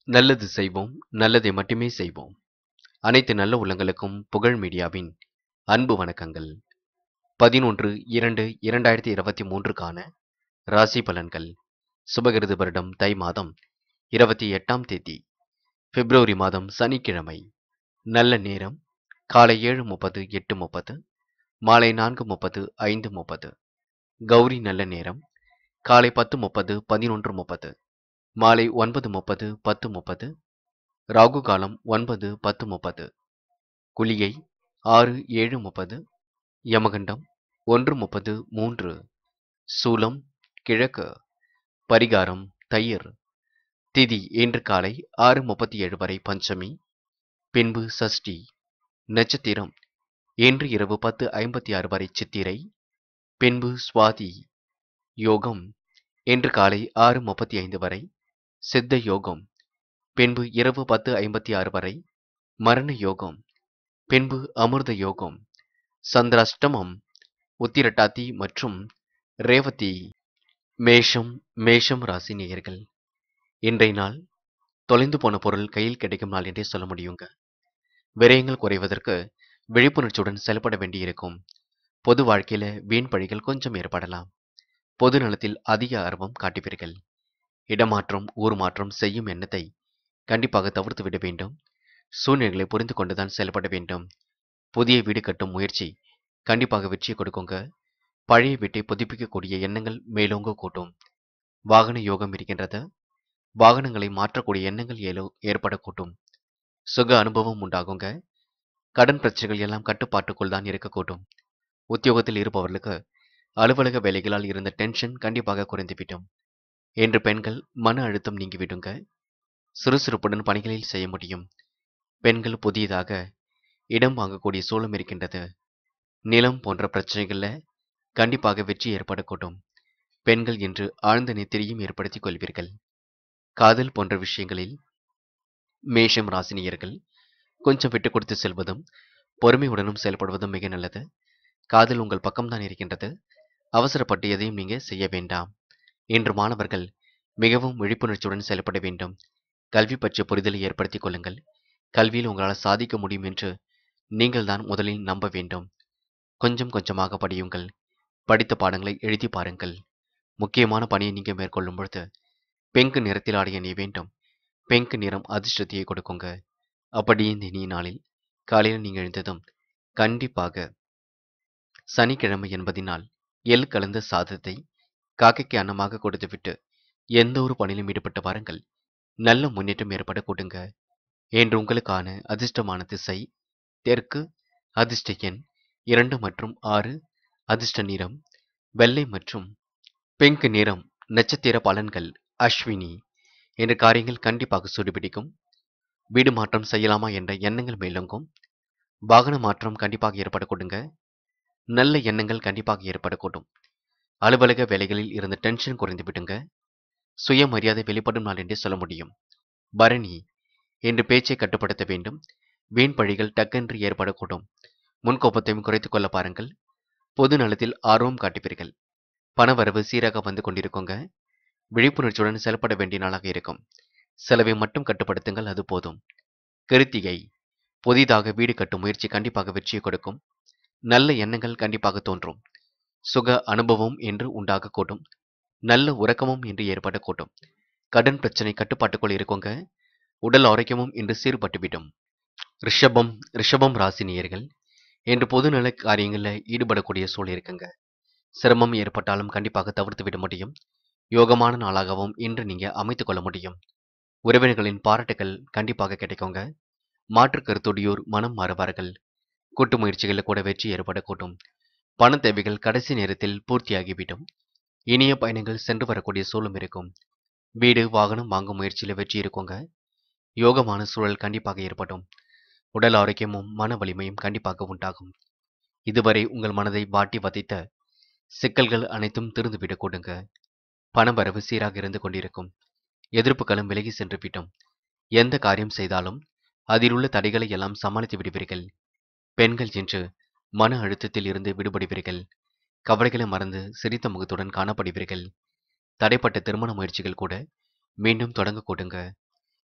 நல்லது செய்வோம் நல்லதை மட்டுமே செய்வோம் அனைத்து நல்ல உள்ளங்களுக்கும் புகழ் மீடியாவின் அன்பு வணக்கங்கள் பதினொன்று இரண்டு இரண்டாயிரத்தி இருபத்தி மூன்றுக்கான ராசி பலன்கள் சுபகிருது வருடம் தை மாதம் இருபத்தி எட்டாம் தேதி பிப்ரவரி மாதம் சனிக்கிழமை நல்ல நேரம் காலை ஏழு முப்பது எட்டு முப்பது மாலை நான்கு முப்பது ஐந்து முப்பது கௌரி நல்ல நேரம் காலை பத்து முப்பது பதினொன்று முப்பது மாலை ஒன்பது முப்பது பத்து முப்பது ராகு காலம் ஒன்பது பத்து முப்பது குளிகை ஆறு ஏழு முப்பது யமகண்டம் ஒன்று முப்பது மூன்று சூலம் கிழக்கு பரிகாரம் தயிர் திதி இன்று காலை ஆறு முப்பத்தி ஏழு வரை பஞ்சமி பின்பு சஷ்டி நட்சத்திரம் இன்று இரவு பத்து ஐம்பத்தி ஆறு வரை சித்திரை பின்பு சுவாதி யோகம் இன்று காலை ஆறு முப்பத்தி ஐந்து வரை சித்த யோகம் பின்பு இரவு பத்து ஐம்பத்தி ஆறு வரை மரண யோகம் பின்பு அமிர்த யோகம் சந்திராஷ்டமம் உத்திரட்டாதி மற்றும் ரேவதி மேஷம் மேஷம் ராசி நேயர்கள் இன்றைய நாள் தொலைந்து போன பொருள் கையில் கிடைக்கும் நாள் என்றே சொல்ல முடியுங்க விரயங்கள் குறைவதற்கு விழிப்புணர்ச்சியுடன் செயல்பட வேண்டியிருக்கும் பொது வாழ்க்கையில வீண் பழிகள் கொஞ்சம் ஏற்படலாம் பொது நலத்தில் அதிக ஆர்வம் காட்டுவீர்கள் இடமாற்றம் ஊர் மாற்றம் செய்யும் எண்ணத்தை கண்டிப்பாக தவிர்த்து விட வேண்டும் சூழ்நிலைகளை புரிந்து கொண்டுதான் செயல்பட வேண்டும் புதிய வீடு கட்டும் முயற்சி கண்டிப்பாக வெற்றி கொடுக்குங்க பழைய வீட்டை புதுப்பிக்கக்கூடிய எண்ணங்கள் மேலோங்க கூட்டும் வாகன யோகம் இருக்கின்றது வாகனங்களை மாற்றக்கூடிய எண்ணங்கள் ஏலோ ஏற்படக்கூடும் சுக அனுபவம் உண்டாகுங்க கடன் பிரச்சனைகள் எல்லாம் கட்டுப்பாட்டுக்குள் தான் இருக்கக்கூடும் உத்தியோகத்தில் இருப்பவர்களுக்கு அலுவலக வேலைகளால் இருந்த டென்ஷன் கண்டிப்பாக குறைந்துவிடும் என்று பெண்கள் மன அழுத்தம் நீங்கிவிடுங்க சுறுசுறுப்புடன் பணிகளில் செய்ய முடியும் பெண்கள் புதியதாக இடம் வாங்கக்கூடிய சூழம் இருக்கின்றது நிலம் போன்ற பிரச்சனைகள்ல கண்டிப்பாக வெற்றி ஏற்படக்கூடும் பெண்கள் என்று ஆழ்ந்த நெத்திரியும் ஏற்படுத்திக் கொள்வீர்கள் காதல் போன்ற விஷயங்களில் மேஷம் ராசினியர்கள் கொஞ்சம் விட்டு கொடுத்து செல்வதும் பொறுமையுடனும் செயல்படுவதும் மிக நல்லது காதல் உங்கள் பக்கம்தான் இருக்கின்றது அவசரப்பட்டு எதையும் நீங்க செய்ய வேண்டாம் இன்று மாணவர்கள் மிகவும் விழிப்புணர்ச்சியுடன் செயல்பட வேண்டும் கல்வி பற்றிய புரிதலை ஏற்படுத்திக் கொள்ளுங்கள் கல்வியில் உங்களால் சாதிக்க முடியும் என்று நீங்கள் தான் முதலில் நம்ப வேண்டும் கொஞ்சம் கொஞ்சமாக படியுங்கள் படித்த பாடங்களை எழுதி பாருங்கள் முக்கியமான பணியை நீங்க மேற்கொள்ளும் பொழுது பெங்கு நிறத்தில் ஆடைய நீ வேண்டும் பெங்கு நிறம் அதிர்ஷ்டத்தையே கொடுக்குங்க அப்படி இந்த இனிய நாளில் காலையில் நீங்கள் எழுந்ததும் கண்டிப்பாக சனிக்கிழமை என்பதினால் எள் கலந்த சாதத்தை காக்கைக்கு அன்னமாக கொடுத்துவிட்டு எந்த ஒரு பணியிலும் ஈடுபட்டு வாருங்கள் நல்ல முன்னேற்றம் ஏற்பட கொடுங்க என்று உங்களுக்கான அதிர்ஷ்டமான திசை தெற்கு அதிர்ஷ்ட எண் இரண்டு மற்றும் ஆறு அதிர்ஷ்ட நிறம் வெள்ளை மற்றும் பிங்க் நிறம் நட்சத்திர பலன்கள் அஸ்வினி என்ற காரியங்கள் கண்டிப்பாக சூடுபிடிக்கும் வீடு மாற்றம் செய்யலாமா என்ற எண்ணங்கள் மேலோங்கும் வாகன மாற்றம் கண்டிப்பாக ஏற்பட கொடுங்க நல்ல எண்ணங்கள் கண்டிப்பாக ஏற்படக்கூடும் அலுவலக வேலைகளில் இருந்த டென்ஷன் குறைந்து விடுங்க சுயமரியாதை வெளிப்படும் நாள் என்றே சொல்ல முடியும் பரணி என்று பேச்சை கட்டுப்படுத்த வேண்டும் வீண் பழிகள் டக்கென்று ஏற்படக்கூடும் முன்கோபத்தையும் குறைத்துக் கொள்ள பாருங்கள் பொது நலத்தில் ஆர்வம் காட்டுவீர்கள் பணவரவு சீராக வந்து கொண்டிருக்குங்க விழிப்புணர்ச்சியுடன் செயல்பட வேண்டிய நாளாக இருக்கும் செலவை மட்டும் கட்டுப்படுத்துங்கள் அது போதும் கிருத்திகை புதிதாக வீடு கட்டும் முயற்சி கண்டிப்பாக வெற்றியை கொடுக்கும் நல்ல எண்ணங்கள் கண்டிப்பாக தோன்றும் சுக அனுபவம் என்று உண்டாகக்கூடும் நல்ல உறக்கமும் என்று ஏற்படக்கூடும் கடன் பிரச்சனை கட்டுப்பாட்டுக்குள் இருக்குங்க உடல் ஆரோக்கியமும் இன்று சீர்பட்டுவிடும் ரிஷபம் ரிஷபம் ராசினியர்கள் என்று பொதுநல காரியங்களில் ஈடுபடக்கூடிய சூழல் இருக்குங்க சிரமம் ஏற்பட்டாலும் கண்டிப்பாக தவிர்த்து விட முடியும் யோகமான நாளாகவும் இன்று நீங்க அமைத்துக் கொள்ள முடியும் உறவினர்களின் பாராட்டுகள் கண்டிப்பாக கிடைக்குங்க மாற்று கருத்துடையோர் மனம் மாறுவார்கள் கூட்டு முயற்சிகளில் கூட வெற்றி ஏற்படக்கூடும் பண தேவைகள் கடைசி நேரத்தில் பூர்த்தியாகிவிடும் இனிய பயணங்கள் சென்று வரக்கூடிய சூழலும் இருக்கும் வீடு வாகனம் வாங்கும் முயற்சியில் வெற்றி இருக்குங்க யோகமான சூழல் கண்டிப்பாக ஏற்படும் உடல் ஆரோக்கியமும் மன வலிமையும் கண்டிப்பாக உண்டாகும் இதுவரை உங்கள் மனதை வாட்டி வதைத்த சிக்கல்கள் அனைத்தும் திருந்துவிடக் கொடுங்க பணவரவு சீராக இருந்து கொண்டிருக்கும் எதிர்ப்புகளும் விலகி சென்று விட்டோம் எந்த காரியம் செய்தாலும் அதில் உள்ள தடைகளை எல்லாம் சமாளித்து விடுவீர்கள் பெண்கள் என்று மன அழுத்தத்தில் இருந்து விடுபடுவீர்கள் கவலைகளை மறந்து சிரித்த முகத்துடன் காணப்படுவீர்கள் தடைப்பட்ட திருமண முயற்சிகள் கூட மீண்டும் தொடங்க கொடுங்க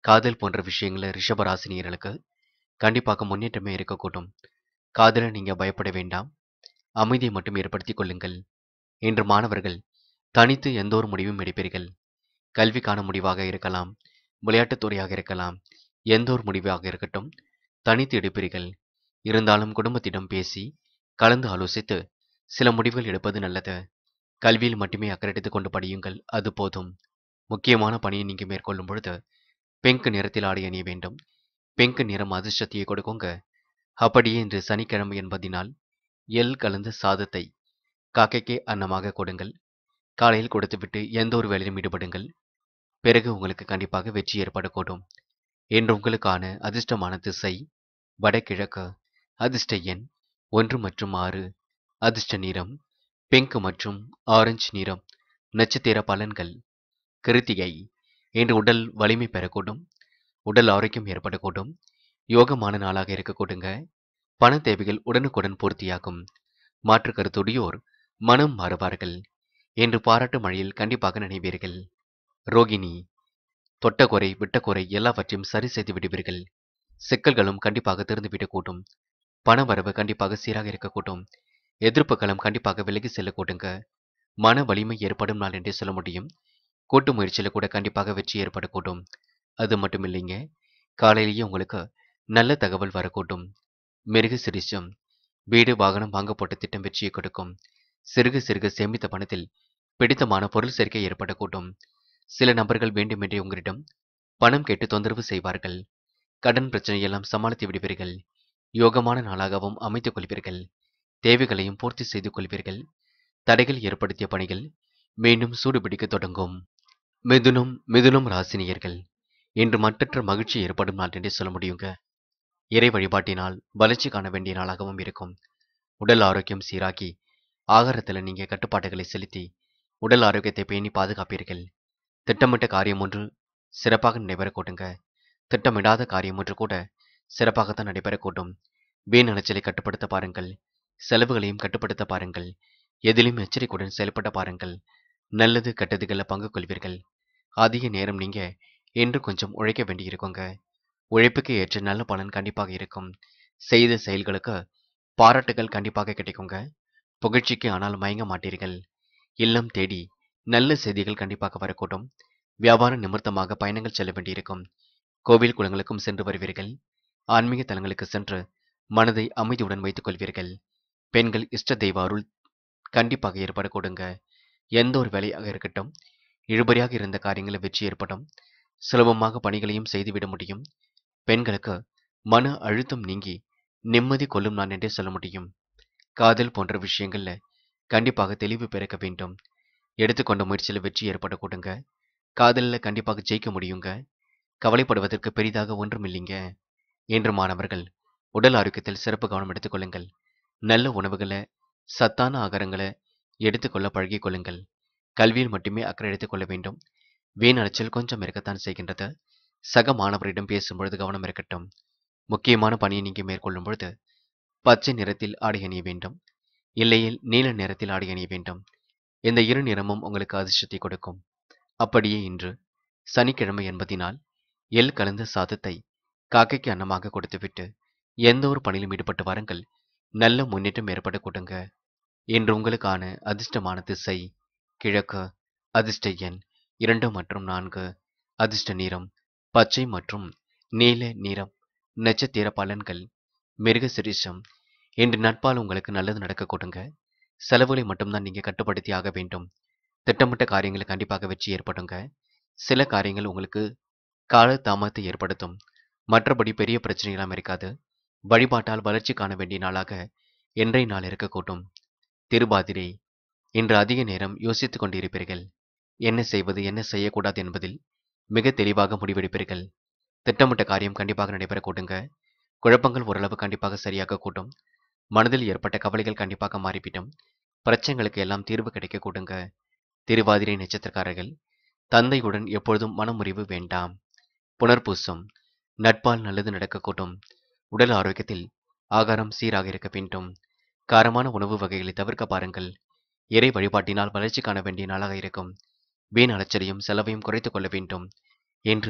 காதல் போன்ற விஷயங்கள ரிஷபராசினியர்களுக்கு கண்டிப்பாக முன்னேற்றமே இருக்கக்கூடும் காதல நீங்க பயப்பட வேண்டாம் அமைதியை மட்டும் ஏற்படுத்திக் கொள்ளுங்கள் இன்று மாணவர்கள் தனித்து எந்த ஒரு முடிவும் எடுப்பீர்கள் கல்விக்கான முடிவாக இருக்கலாம் விளையாட்டுத் துறையாக இருக்கலாம் எந்த ஒரு முடிவாக இருக்கட்டும் தனித்து எடுப்பீர்கள் இருந்தாலும் குடும்பத்திடம் பேசி கலந்து ஆலோசித்து சில முடிவுகள் எடுப்பது நல்லது கல்வியில் மட்டுமே அக்கறைத்துக் கொண்டு படியுங்கள் அது போதும் முக்கியமான பணியை நீங்க மேற்கொள்ளும் பொழுது பிங்க் நிறத்தில் ஆடை அணிய வேண்டும் பிங்க் நிறம் அதிர்ஷ்டத்தையே கொடுக்குங்க அப்படியே இன்று சனிக்கிழமை என்பதினால் எள் கலந்த சாதத்தை காக்கைக்கே அன்னமாக கொடுங்கள் காலையில் கொடுத்துவிட்டு எந்த ஒரு வேலையிலும் ஈடுபடுங்கள் பிறகு உங்களுக்கு கண்டிப்பாக வெற்றி ஏற்படக்கூடும் என்று உங்களுக்கான அதிர்ஷ்டமான திசை வடகிழக்கு அதிர்ஷ்ட எண் ஒன்று மற்றும் ஆறு அதிர்ஷ்ட நிறம் பிங்க் மற்றும் ஆரஞ்சு நிறம் நட்சத்திர பலன்கள் கிருத்திகை இன்று உடல் வலிமை பெறக்கூடும் உடல் ஆரோக்கியம் ஏற்படக்கூடும் யோகமான நாளாக இருக்கக்கூடுங்க பண தேவைகள் உடனுக்குடன் பூர்த்தியாகும் மாற்று கருத்துடையோர் மனம் மாறுவார்கள் என்று பாராட்டு மழையில் கண்டிப்பாக நினைவீர்கள் ரோகிணி தொட்ட குறை விட்ட குறை எல்லாவற்றையும் சரி செய்து விடுவீர்கள் சிக்கல்களும் கண்டிப்பாக திறந்துவிடக்கூடும் பண வரவு கண்டிப்பாக சீராக இருக்கக்கூடும் எதிர்ப்புகளும் கண்டிப்பாக விலகி செல்லக்கூடுங்க மன வலிமை ஏற்படும் நாள் என்றே சொல்ல முடியும் கூட்டு முயற்சியில் கூட கண்டிப்பாக வெற்றி ஏற்படக்கூடும் அது மட்டும் இல்லைங்க காலையிலேயே உங்களுக்கு நல்ல தகவல் வரக்கூடும் மிருக சிரிச்சம் வீடு வாகனம் வாங்க போட்ட திட்டம் வெற்றியை கொடுக்கும் சிறுக சிறுக சேமித்த பணத்தில் பிடித்தமான பொருள் சேர்க்கை ஏற்படக்கூடும் சில நபர்கள் வேண்டுமென்றே உங்களிடம் பணம் கேட்டு தொந்தரவு செய்வார்கள் கடன் பிரச்சனையெல்லாம் சமாளித்து விடுவீர்கள் யோகமான நாளாகவும் அமைத்துக் கொள்வீர்கள் தேவைகளையும் பூர்த்தி செய்து கொள்வீர்கள் தடைகள் ஏற்படுத்திய பணிகள் மீண்டும் சூடுபிடிக்க தொடங்கும் மிதுனம் மிதுனம் ராசினியர்கள் இன்று மட்டற்ற மகிழ்ச்சி ஏற்படும் நாள் என்றே சொல்ல முடியுங்க இறை வழிபாட்டினால் வளர்ச்சி காண வேண்டிய நாளாகவும் இருக்கும் உடல் ஆரோக்கியம் சீராக்கி ஆகாரத்தில் நீங்க கட்டுப்பாடுகளை செலுத்தி உடல் ஆரோக்கியத்தை பேணி பாதுகாப்பீர்கள் திட்டமிட்ட காரியம் ஒன்று சிறப்பாக நடைபெறக்கூடுங்க திட்டமிடாத காரியம் ஒன்று கூட சிறப்பாகத்தான் நடைபெறக்கூடும் வீண் அலைச்சலை கட்டுப்படுத்த பாருங்கள் செலவுகளையும் கட்டுப்படுத்த பாருங்கள் எதிலும் எச்சரிக்கையுடன் செயல்பட பாருங்கள் நல்லது கெட்டதுகளை பங்கு கொள்வீர்கள் அதிக நேரம் நீங்க என்று கொஞ்சம் உழைக்க வேண்டியிருக்குங்க உழைப்புக்கு ஏற்ற நல்ல பலன் கண்டிப்பாக இருக்கும் செய்த செயல்களுக்கு பாராட்டுகள் கண்டிப்பாக கிடைக்குங்க புகழ்ச்சிக்கு ஆனால் மயங்க மாட்டீர்கள் இல்லம் தேடி நல்ல செய்திகள் கண்டிப்பாக வரக்கூடும் வியாபார நிமித்தமாக பயணங்கள் செல்ல வேண்டியிருக்கும் கோவில் குளங்களுக்கும் சென்று வருவீர்கள் ஆன்மீக தலங்களுக்கு சென்று மனதை அமைதியுடன் வைத்துக் கொள்வீர்கள் பெண்கள் இஷ்ட தெய்வ அருள் கண்டிப்பாக ஏற்படக்கூடுங்க எந்த ஒரு வேலையாக இருக்கட்டும் இழுபறியாக இருந்த காரியங்களில் வெற்றி ஏற்படும் சுலபமாக பணிகளையும் செய்துவிட முடியும் பெண்களுக்கு மன அழுத்தம் நீங்கி நிம்மதி கொள்ளும் நான் என்றே சொல்ல முடியும் காதல் போன்ற விஷயங்கள்ல கண்டிப்பாக தெளிவு பிறக்க வேண்டும் எடுத்துக்கொண்ட முயற்சியில் வெற்றி ஏற்படக்கூடுங்க காதலில் கண்டிப்பாக ஜெயிக்க முடியுங்க கவலைப்படுவதற்கு பெரிதாக ஒன்றும் இல்லைங்க என்று மாணவர்கள் உடல் ஆரோக்கியத்தில் சிறப்பு கவனம் எடுத்துக்கொள்ளுங்கள் நல்ல உணவுகளை சத்தான ஆகாரங்களை எடுத்துக்கொள்ள பழகிக் கொள்ளுங்கள் கல்வியில் மட்டுமே அக்கறை எடுத்துக்கொள்ள வேண்டும் வீண் அலைச்சல் கொஞ்சம் இருக்கத்தான் செய்கின்றது சக மாணவரிடம் பேசும்பொழுது கவனம் இருக்கட்டும் முக்கியமான பணியை நீங்க மேற்கொள்ளும் பொழுது பச்சை நிறத்தில் ஆடை அணிய வேண்டும் இல்லையில் நீல நிறத்தில் ஆடை அணிய வேண்டும் இந்த இரு நிறமும் உங்களுக்கு அதிர்ஷ்டத்தை கொடுக்கும் அப்படியே இன்று சனிக்கிழமை என்பதினால் எள் கலந்த சாதத்தை காக்கைக்கு அன்னமாக கொடுத்துவிட்டு எந்த ஒரு பணியிலும் ஈடுபட்டு வாருங்கள் நல்ல முன்னேற்றம் ஏற்பட கொடுங்க இன்று உங்களுக்கான அதிர்ஷ்டமான திசை கிழக்கு அதிர்ஷ்ட எண் இரண்டு மற்றும் நான்கு அதிர்ஷ்ட நிறம் பச்சை மற்றும் நீல நிறம் நட்சத்திர பலன்கள் மிருக சிரிஷம் இன்று நட்பால் உங்களுக்கு நல்லது நடக்க கொடுங்க செலவுகளை மட்டும்தான் நீங்க கட்டுப்படுத்தி ஆக வேண்டும் திட்டமிட்ட காரியங்களை கண்டிப்பாக வெற்றி ஏற்படுங்க சில காரியங்கள் உங்களுக்கு கால தாமதத்தை ஏற்படுத்தும் மற்றபடி பெரிய பிரச்சனைகளாம் இருக்காது வழிபாட்டால் வளர்ச்சி காண வேண்டிய நாளாக இன்றைய நாள் இருக்கக்கூடும் திருபாதிரை இன்று அதிக நேரம் யோசித்துக் கொண்டிருப்பீர்கள் என்ன செய்வது என்ன செய்யக்கூடாது என்பதில் மிக தெளிவாக முடிவெடுப்பீர்கள் திட்டமிட்ட காரியம் கண்டிப்பாக நடைபெற கூடுங்க குழப்பங்கள் ஓரளவு கண்டிப்பாக சரியாக கூட்டும் மனதில் ஏற்பட்ட கவலைகள் கண்டிப்பாக மாறிவிடும் பிரச்சனைகளுக்கு எல்லாம் தீர்வு கிடைக்க கூடுங்க திருவாதிரை நட்சத்திரக்காரர்கள் தந்தையுடன் எப்பொழுதும் மனமுறிவு வேண்டாம் புனர்பூசம் நட்பால் நல்லது நடக்கக்கூடும் உடல் ஆரோக்கியத்தில் ஆகாரம் சீராக இருக்க வேண்டும் காரமான உணவு வகைகளை தவிர்க்க பாருங்கள் இறை வழிபாட்டினால் வளர்ச்சி காண வேண்டிய நாளாக இருக்கும் வீண் அலைச்சலையும் செலவையும் குறைத்துக் கொள்ள வேண்டும் என்று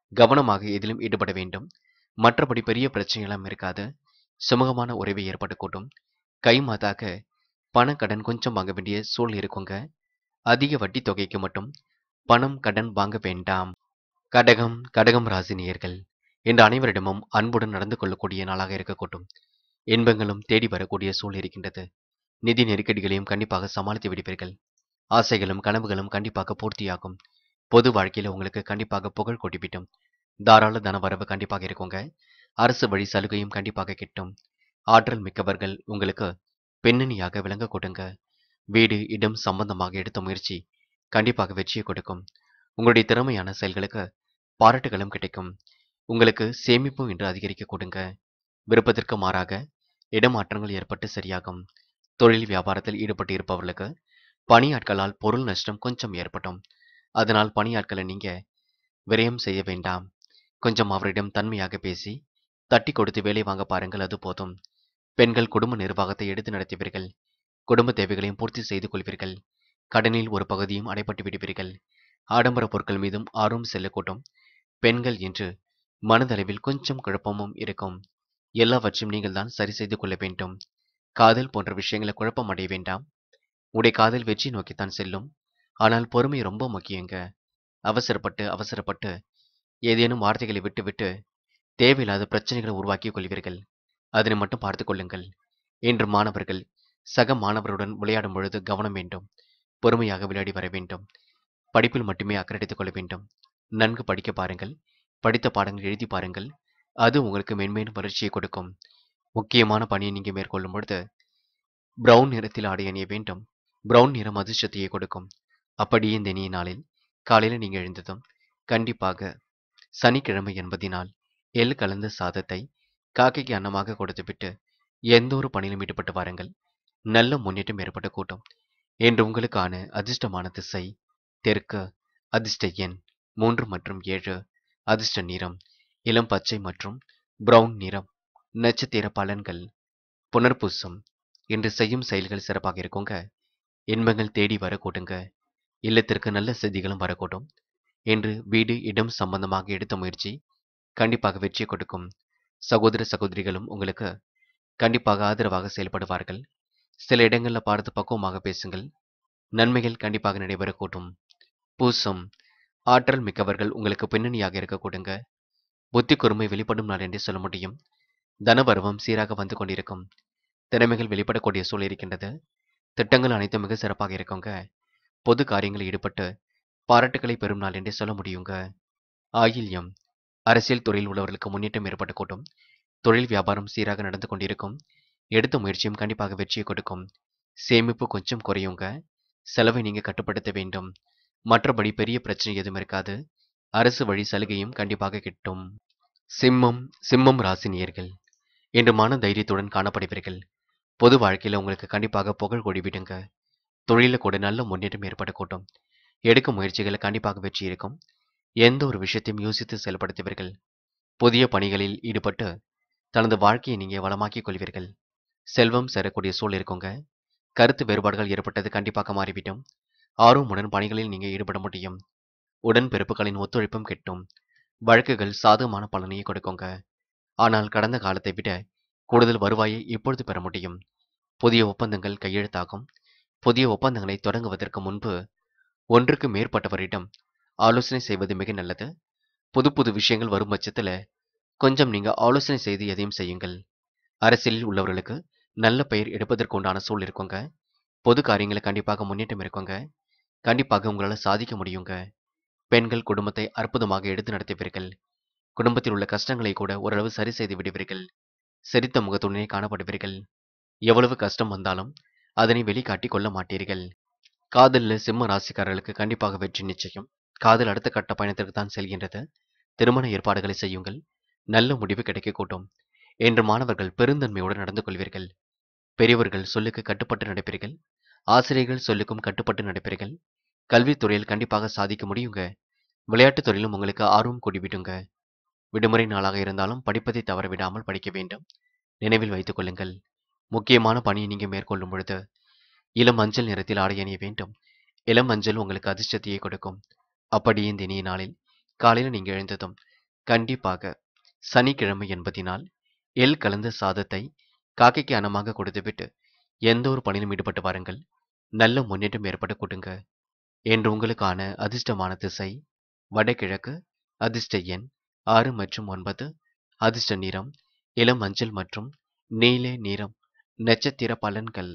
கவனமாக எதிலும் ஈடுபட வேண்டும் மற்றபடி பெரிய பிரச்சனைகளும் இருக்காது சுமூகமான உறவை ஏற்பட்டு கூட்டும் கை மாதாக பண கடன் கொஞ்சம் வாங்க வேண்டிய சூழல் இருக்குங்க அதிக வட்டி தொகைக்கு மட்டும் பணம் கடன் வாங்க வேண்டாம் கடகம் கடகம் ராசி நேயர்கள் இன்று அனைவரிடமும் அன்புடன் நடந்து கொள்ளக்கூடிய நாளாக இருக்கக்கூடும் இன்பங்களும் தேடி வரக்கூடிய சூழல் இருக்கின்றது நிதி நெருக்கடிகளையும் கண்டிப்பாக சமாளித்து விடுவீர்கள் ஆசைகளும் கனவுகளும் கண்டிப்பாக பூர்த்தியாகும் பொது வாழ்க்கையில உங்களுக்கு கண்டிப்பாக புகழ் கொட்டிவிட்டும் தாராள தன வரவு கண்டிப்பாக இருக்குங்க அரசு வழி சலுகையும் கண்டிப்பாக கிட்டும் ஆற்றல் மிக்கவர்கள் உங்களுக்கு பெண்ணணியாக விளங்க கொடுங்க வீடு இடம் சம்பந்தமாக எடுத்த முயற்சி கண்டிப்பாக வெற்றியை கொடுக்கும் உங்களுடைய திறமையான செயல்களுக்கு பாராட்டுகளும் கிடைக்கும் உங்களுக்கு சேமிப்பும் இன்று அதிகரிக்க கொடுங்க விருப்பத்திற்கு மாறாக இடமாற்றங்கள் ஏற்பட்டு சரியாகும் தொழில் வியாபாரத்தில் ஈடுபட்டு இருப்பவர்களுக்கு பணியாட்களால் பொருள் நஷ்டம் கொஞ்சம் ஏற்படும் அதனால் பணியாட்களை நீங்க விரயம் செய்ய வேண்டாம் கொஞ்சம் அவரிடம் தன்மையாக பேசி தட்டி கொடுத்து வேலை வாங்க பாருங்கள் அது போதும் பெண்கள் குடும்ப நிர்வாகத்தை எடுத்து நடத்துவீர்கள் குடும்ப தேவைகளையும் பூர்த்தி செய்து கொள்வீர்கள் கடனில் ஒரு பகுதியும் அடைபட்டு விடுவீர்கள் ஆடம்பர பொருட்கள் மீதும் ஆர்வம் செல்லக்கூடும் பெண்கள் என்று மனதளவில் கொஞ்சம் குழப்பமும் இருக்கும் எல்லாவற்றையும் நீங்கள் தான் சரி செய்து கொள்ள வேண்டும் காதல் போன்ற விஷயங்களை குழப்பம் அடைய வேண்டாம் உடைய காதல் வெற்றி நோக்கித்தான் செல்லும் ஆனால் பொறுமை ரொம்ப முக்கியங்க அவசரப்பட்டு அவசரப்பட்டு ஏதேனும் வார்த்தைகளை விட்டு விட்டு தேவையில்லாத பிரச்சனைகளை உருவாக்கிக் கொள்வீர்கள் அதனை மட்டும் பார்த்து கொள்ளுங்கள் இன்று மாணவர்கள் சக மாணவருடன் விளையாடும் பொழுது கவனம் வேண்டும் பொறுமையாக விளையாடி வர வேண்டும் படிப்பில் மட்டுமே அக்கறைத்துக் கொள்ள வேண்டும் நன்கு படிக்க பாருங்கள் படித்த பாடங்கள் எழுதி பாருங்கள் அது உங்களுக்கு மென்மேலும் வளர்ச்சியை கொடுக்கும் முக்கியமான பணியை நீங்க மேற்கொள்ளும் பொழுது பிரவுன் நிறத்தில் ஆடை அணிய வேண்டும் பிரவுன் நிறம் அதிர்ஷ்டத்தையே கொடுக்கும் அப்படியே இந்த இனிய நாளில் காலையில் நீங்க எழுந்ததும் கண்டிப்பாக சனிக்கிழமை என்பதினால் எள் கலந்த சாதத்தை காக்கைக்கு அன்னமாக கொடுத்துவிட்டு எந்த ஒரு பணியிலும் ஈடுபட்டு வாருங்கள் நல்ல முன்னேற்றம் ஏற்பட்ட கூட்டம் என்று உங்களுக்கான அதிர்ஷ்டமான திசை தெற்கு அதிர்ஷ்ட எண் மூன்று மற்றும் ஏழு அதிர்ஷ்ட நிறம் இளம் பச்சை மற்றும் பிரவுன் நிறம் நட்சத்திர பலன்கள் புனர்பூசம் இன்று செய்யும் செயல்கள் சிறப்பாக இருக்குங்க இன்பங்கள் தேடி வர கூட்டுங்க இல்லத்திற்கு நல்ல செய்திகளும் வரக்கூடும் என்று வீடு இடம் சம்பந்தமாக எடுத்த முயற்சி கண்டிப்பாக வெற்றியை கொடுக்கும் சகோதர சகோதரிகளும் உங்களுக்கு கண்டிப்பாக ஆதரவாக செயல்படுவார்கள் சில இடங்களில் பார்த்து பக்குவமாக பேசுங்கள் நன்மைகள் கண்டிப்பாக நடைபெறக்கூடும் பூசம் ஆற்றல் மிக்கவர்கள் உங்களுக்கு பின்னணியாக இருக்க கூடுங்க புத்தி கூர்மை வெளிப்படும் நாள் என்று சொல்ல முடியும் தனவரவம் சீராக வந்து கொண்டிருக்கும் திறமைகள் வெளிப்படக்கூடிய சூழல் இருக்கின்றது திட்டங்கள் அனைத்தும் மிக சிறப்பாக இருக்குங்க பொது காரியங்களில் ஈடுபட்டு பாராட்டுகளை பெறும் நாள் என்றே சொல்ல முடியுங்க ஆயில்யம் அரசியல் துறையில் உள்ளவர்களுக்கு முன்னேற்றம் ஏற்பட்டு கூட்டும் தொழில் வியாபாரம் சீராக நடந்து கொண்டிருக்கும் எடுத்த முயற்சியும் கண்டிப்பாக வெற்றியை கொடுக்கும் சேமிப்பு கொஞ்சம் குறையுங்க செலவை நீங்க கட்டுப்படுத்த வேண்டும் மற்றபடி பெரிய பிரச்சனை எதுவும் இருக்காது அரசு வழி சலுகையும் கண்டிப்பாக கிட்டும் சிம்மம் சிம்மம் ராசி நேயர்கள் இன்று மன தைரியத்துடன் காணப்படுவீர்கள் பொது வாழ்க்கையில் உங்களுக்கு கண்டிப்பாக புகழ் கொடிவிடுங்க தொழிலில் கூட நல்ல முன்னேற்றம் ஏற்பட கூட்டும் எடுக்கும் முயற்சிகளை கண்டிப்பாக வெற்றி இருக்கும் எந்த ஒரு விஷயத்தையும் யோசித்து செயல்படுத்துவீர்கள் புதிய பணிகளில் ஈடுபட்டு தனது வாழ்க்கையை நீங்க வளமாக்கிக் கொள்வீர்கள் செல்வம் சேரக்கூடிய சூழல் இருக்குங்க கருத்து வேறுபாடுகள் ஏற்பட்டது கண்டிப்பாக மாறிவிடும் ஆர்வமுடன் பணிகளில் நீங்க ஈடுபட முடியும் உடன் பிறப்புகளின் ஒத்துழைப்பும் கிட்டும் வழக்குகள் சாதகமான பலனையை கொடுக்குங்க ஆனால் கடந்த காலத்தை விட கூடுதல் வருவாயை இப்பொழுது பெற முடியும் புதிய ஒப்பந்தங்கள் கையெழுத்தாகும் புதிய ஒப்பந்தங்களை தொடங்குவதற்கு முன்பு ஒன்றுக்கு மேற்பட்டவரிடம் ஆலோசனை செய்வது மிக நல்லது புது புது விஷயங்கள் வரும் பட்சத்தில் கொஞ்சம் நீங்க ஆலோசனை செய்து எதையும் செய்யுங்கள் அரசியலில் உள்ளவர்களுக்கு நல்ல பெயர் எடுப்பதற்கு உண்டான சூழல் இருக்குங்க பொது காரியங்களை கண்டிப்பாக முன்னேற்றம் இருக்குங்க கண்டிப்பாக உங்களால் சாதிக்க முடியுங்க பெண்கள் குடும்பத்தை அற்புதமாக எடுத்து நடத்துவீர்கள் குடும்பத்தில் உள்ள கஷ்டங்களை கூட ஓரளவு சரி செய்து விடுவீர்கள் சிரித்த முகத்துடனே காணப்படுவீர்கள் எவ்வளவு கஷ்டம் வந்தாலும் அதனை வெளிக்காட்டி கொள்ள மாட்டீர்கள் காதலில் சிம்ம ராசிக்காரர்களுக்கு கண்டிப்பாக வெற்றி நிச்சயம் காதல் அடுத்த கட்ட பயணத்திற்கு தான் செல்கின்றது திருமண ஏற்பாடுகளை செய்யுங்கள் நல்ல முடிவு கிடைக்க கூட்டும் என்று மாணவர்கள் பெருந்தன்மையோடு நடந்து கொள்வீர்கள் பெரியவர்கள் சொல்லுக்கு கட்டுப்பட்டு நடப்பீர்கள் ஆசிரியர்கள் சொல்லுக்கும் கட்டுப்பட்டு நடப்பீர்கள் கல்வித்துறையில் கண்டிப்பாக சாதிக்க முடியுங்க விளையாட்டுத் துறையிலும் உங்களுக்கு ஆர்வம் கூடிவிடுங்க விடுமுறை நாளாக இருந்தாலும் படிப்பதை தவற விடாமல் படிக்க வேண்டும் நினைவில் வைத்துக் கொள்ளுங்கள் முக்கியமான பணியை நீங்க மேற்கொள்ளும் பொழுது இளம் மஞ்சள் நிறத்தில் ஆடை அணிய வேண்டும் இளம் மஞ்சள் உங்களுக்கு அதிர்ஷ்டத்தையே கொடுக்கும் அப்படியே இந்த இனிய நாளில் காலையில் நீங்க எழுந்ததும் கண்டிப்பாக சனிக்கிழமை என்பதினால் எள் கலந்த சாதத்தை காக்கைக்கு அன்னமாக கொடுத்துவிட்டு எந்த ஒரு பணியிலும் ஈடுபட்டு வாருங்கள் நல்ல முன்னேற்றம் ஏற்பட கொடுங்க என்று உங்களுக்கான அதிர்ஷ்டமான திசை வடகிழக்கு அதிர்ஷ்ட எண் ஆறு மற்றும் ஒன்பது அதிர்ஷ்ட நிறம் இளம் மஞ்சள் மற்றும் நீல நிறம் நட்சத்திர பலன்கள்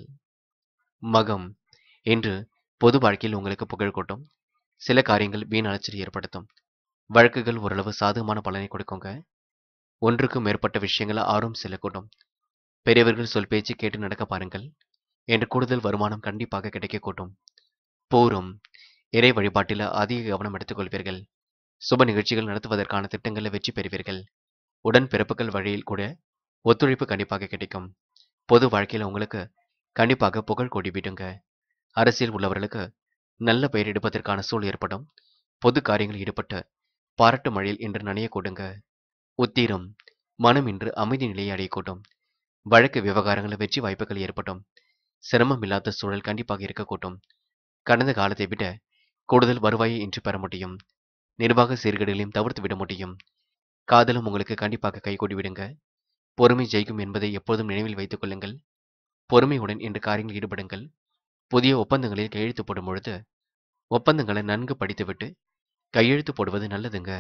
மகம் என்று பொது வாழ்க்கையில் உங்களுக்கு புகழ் கூட்டும் சில காரியங்கள் வீண் அலைச்சல் ஏற்படுத்தும் வழக்குகள் ஓரளவு சாதகமான பலனை கொடுக்குங்க ஒன்றுக்கும் மேற்பட்ட விஷயங்களை ஆர்வம் செல்லக்கூடும் பெரியவர்கள் சொல் பேச்சு கேட்டு நடக்க பாருங்கள் என்று கூடுதல் வருமானம் கண்டிப்பாக கிடைக்கக்கூடும் போரும் இறை வழிபாட்டில் அதிக கவனம் எடுத்துக்கொள்வீர்கள் சுப நிகழ்ச்சிகள் நடத்துவதற்கான திட்டங்களில் வெற்றி பெறுவீர்கள் உடன் பிறப்புகள் வழியில் கூட ஒத்துழைப்பு கண்டிப்பாக கிடைக்கும் பொது வாழ்க்கையில் உங்களுக்கு கண்டிப்பாக புகழ் கொடி விடுங்க அரசியல் உள்ளவர்களுக்கு நல்ல பெயர் எடுப்பதற்கான சூழல் ஏற்படும் பொது காரியங்களில் ஈடுபட்டு பாராட்டு மழையில் இன்று நனைய கொடுங்க உத்தீரம் மனம் இன்று அமைதி நிலையை அடையக்கூடும் வழக்கு விவகாரங்களில் வெற்றி வாய்ப்புகள் ஏற்படும் சிரமம் இல்லாத சூழல் கண்டிப்பாக இருக்கக்கூடும் கடந்த காலத்தை விட கூடுதல் வருவாயை இன்று பெற முடியும் நிர்வாக சீர்கேடுகளையும் தவிர்த்து விட முடியும் காதலும் உங்களுக்கு கண்டிப்பாக கைகூடி விடுங்க பொறுமை ஜெயிக்கும் என்பதை எப்போதும் நினைவில் வைத்துக் கொள்ளுங்கள் பொறுமையுடன் இன்று காரியங்களில் ஈடுபடுங்கள் புதிய ஒப்பந்தங்களில் கையெழுத்து போடும் பொழுது ஒப்பந்தங்களை நன்கு படித்துவிட்டு கையெழுத்து போடுவது நல்லதுங்க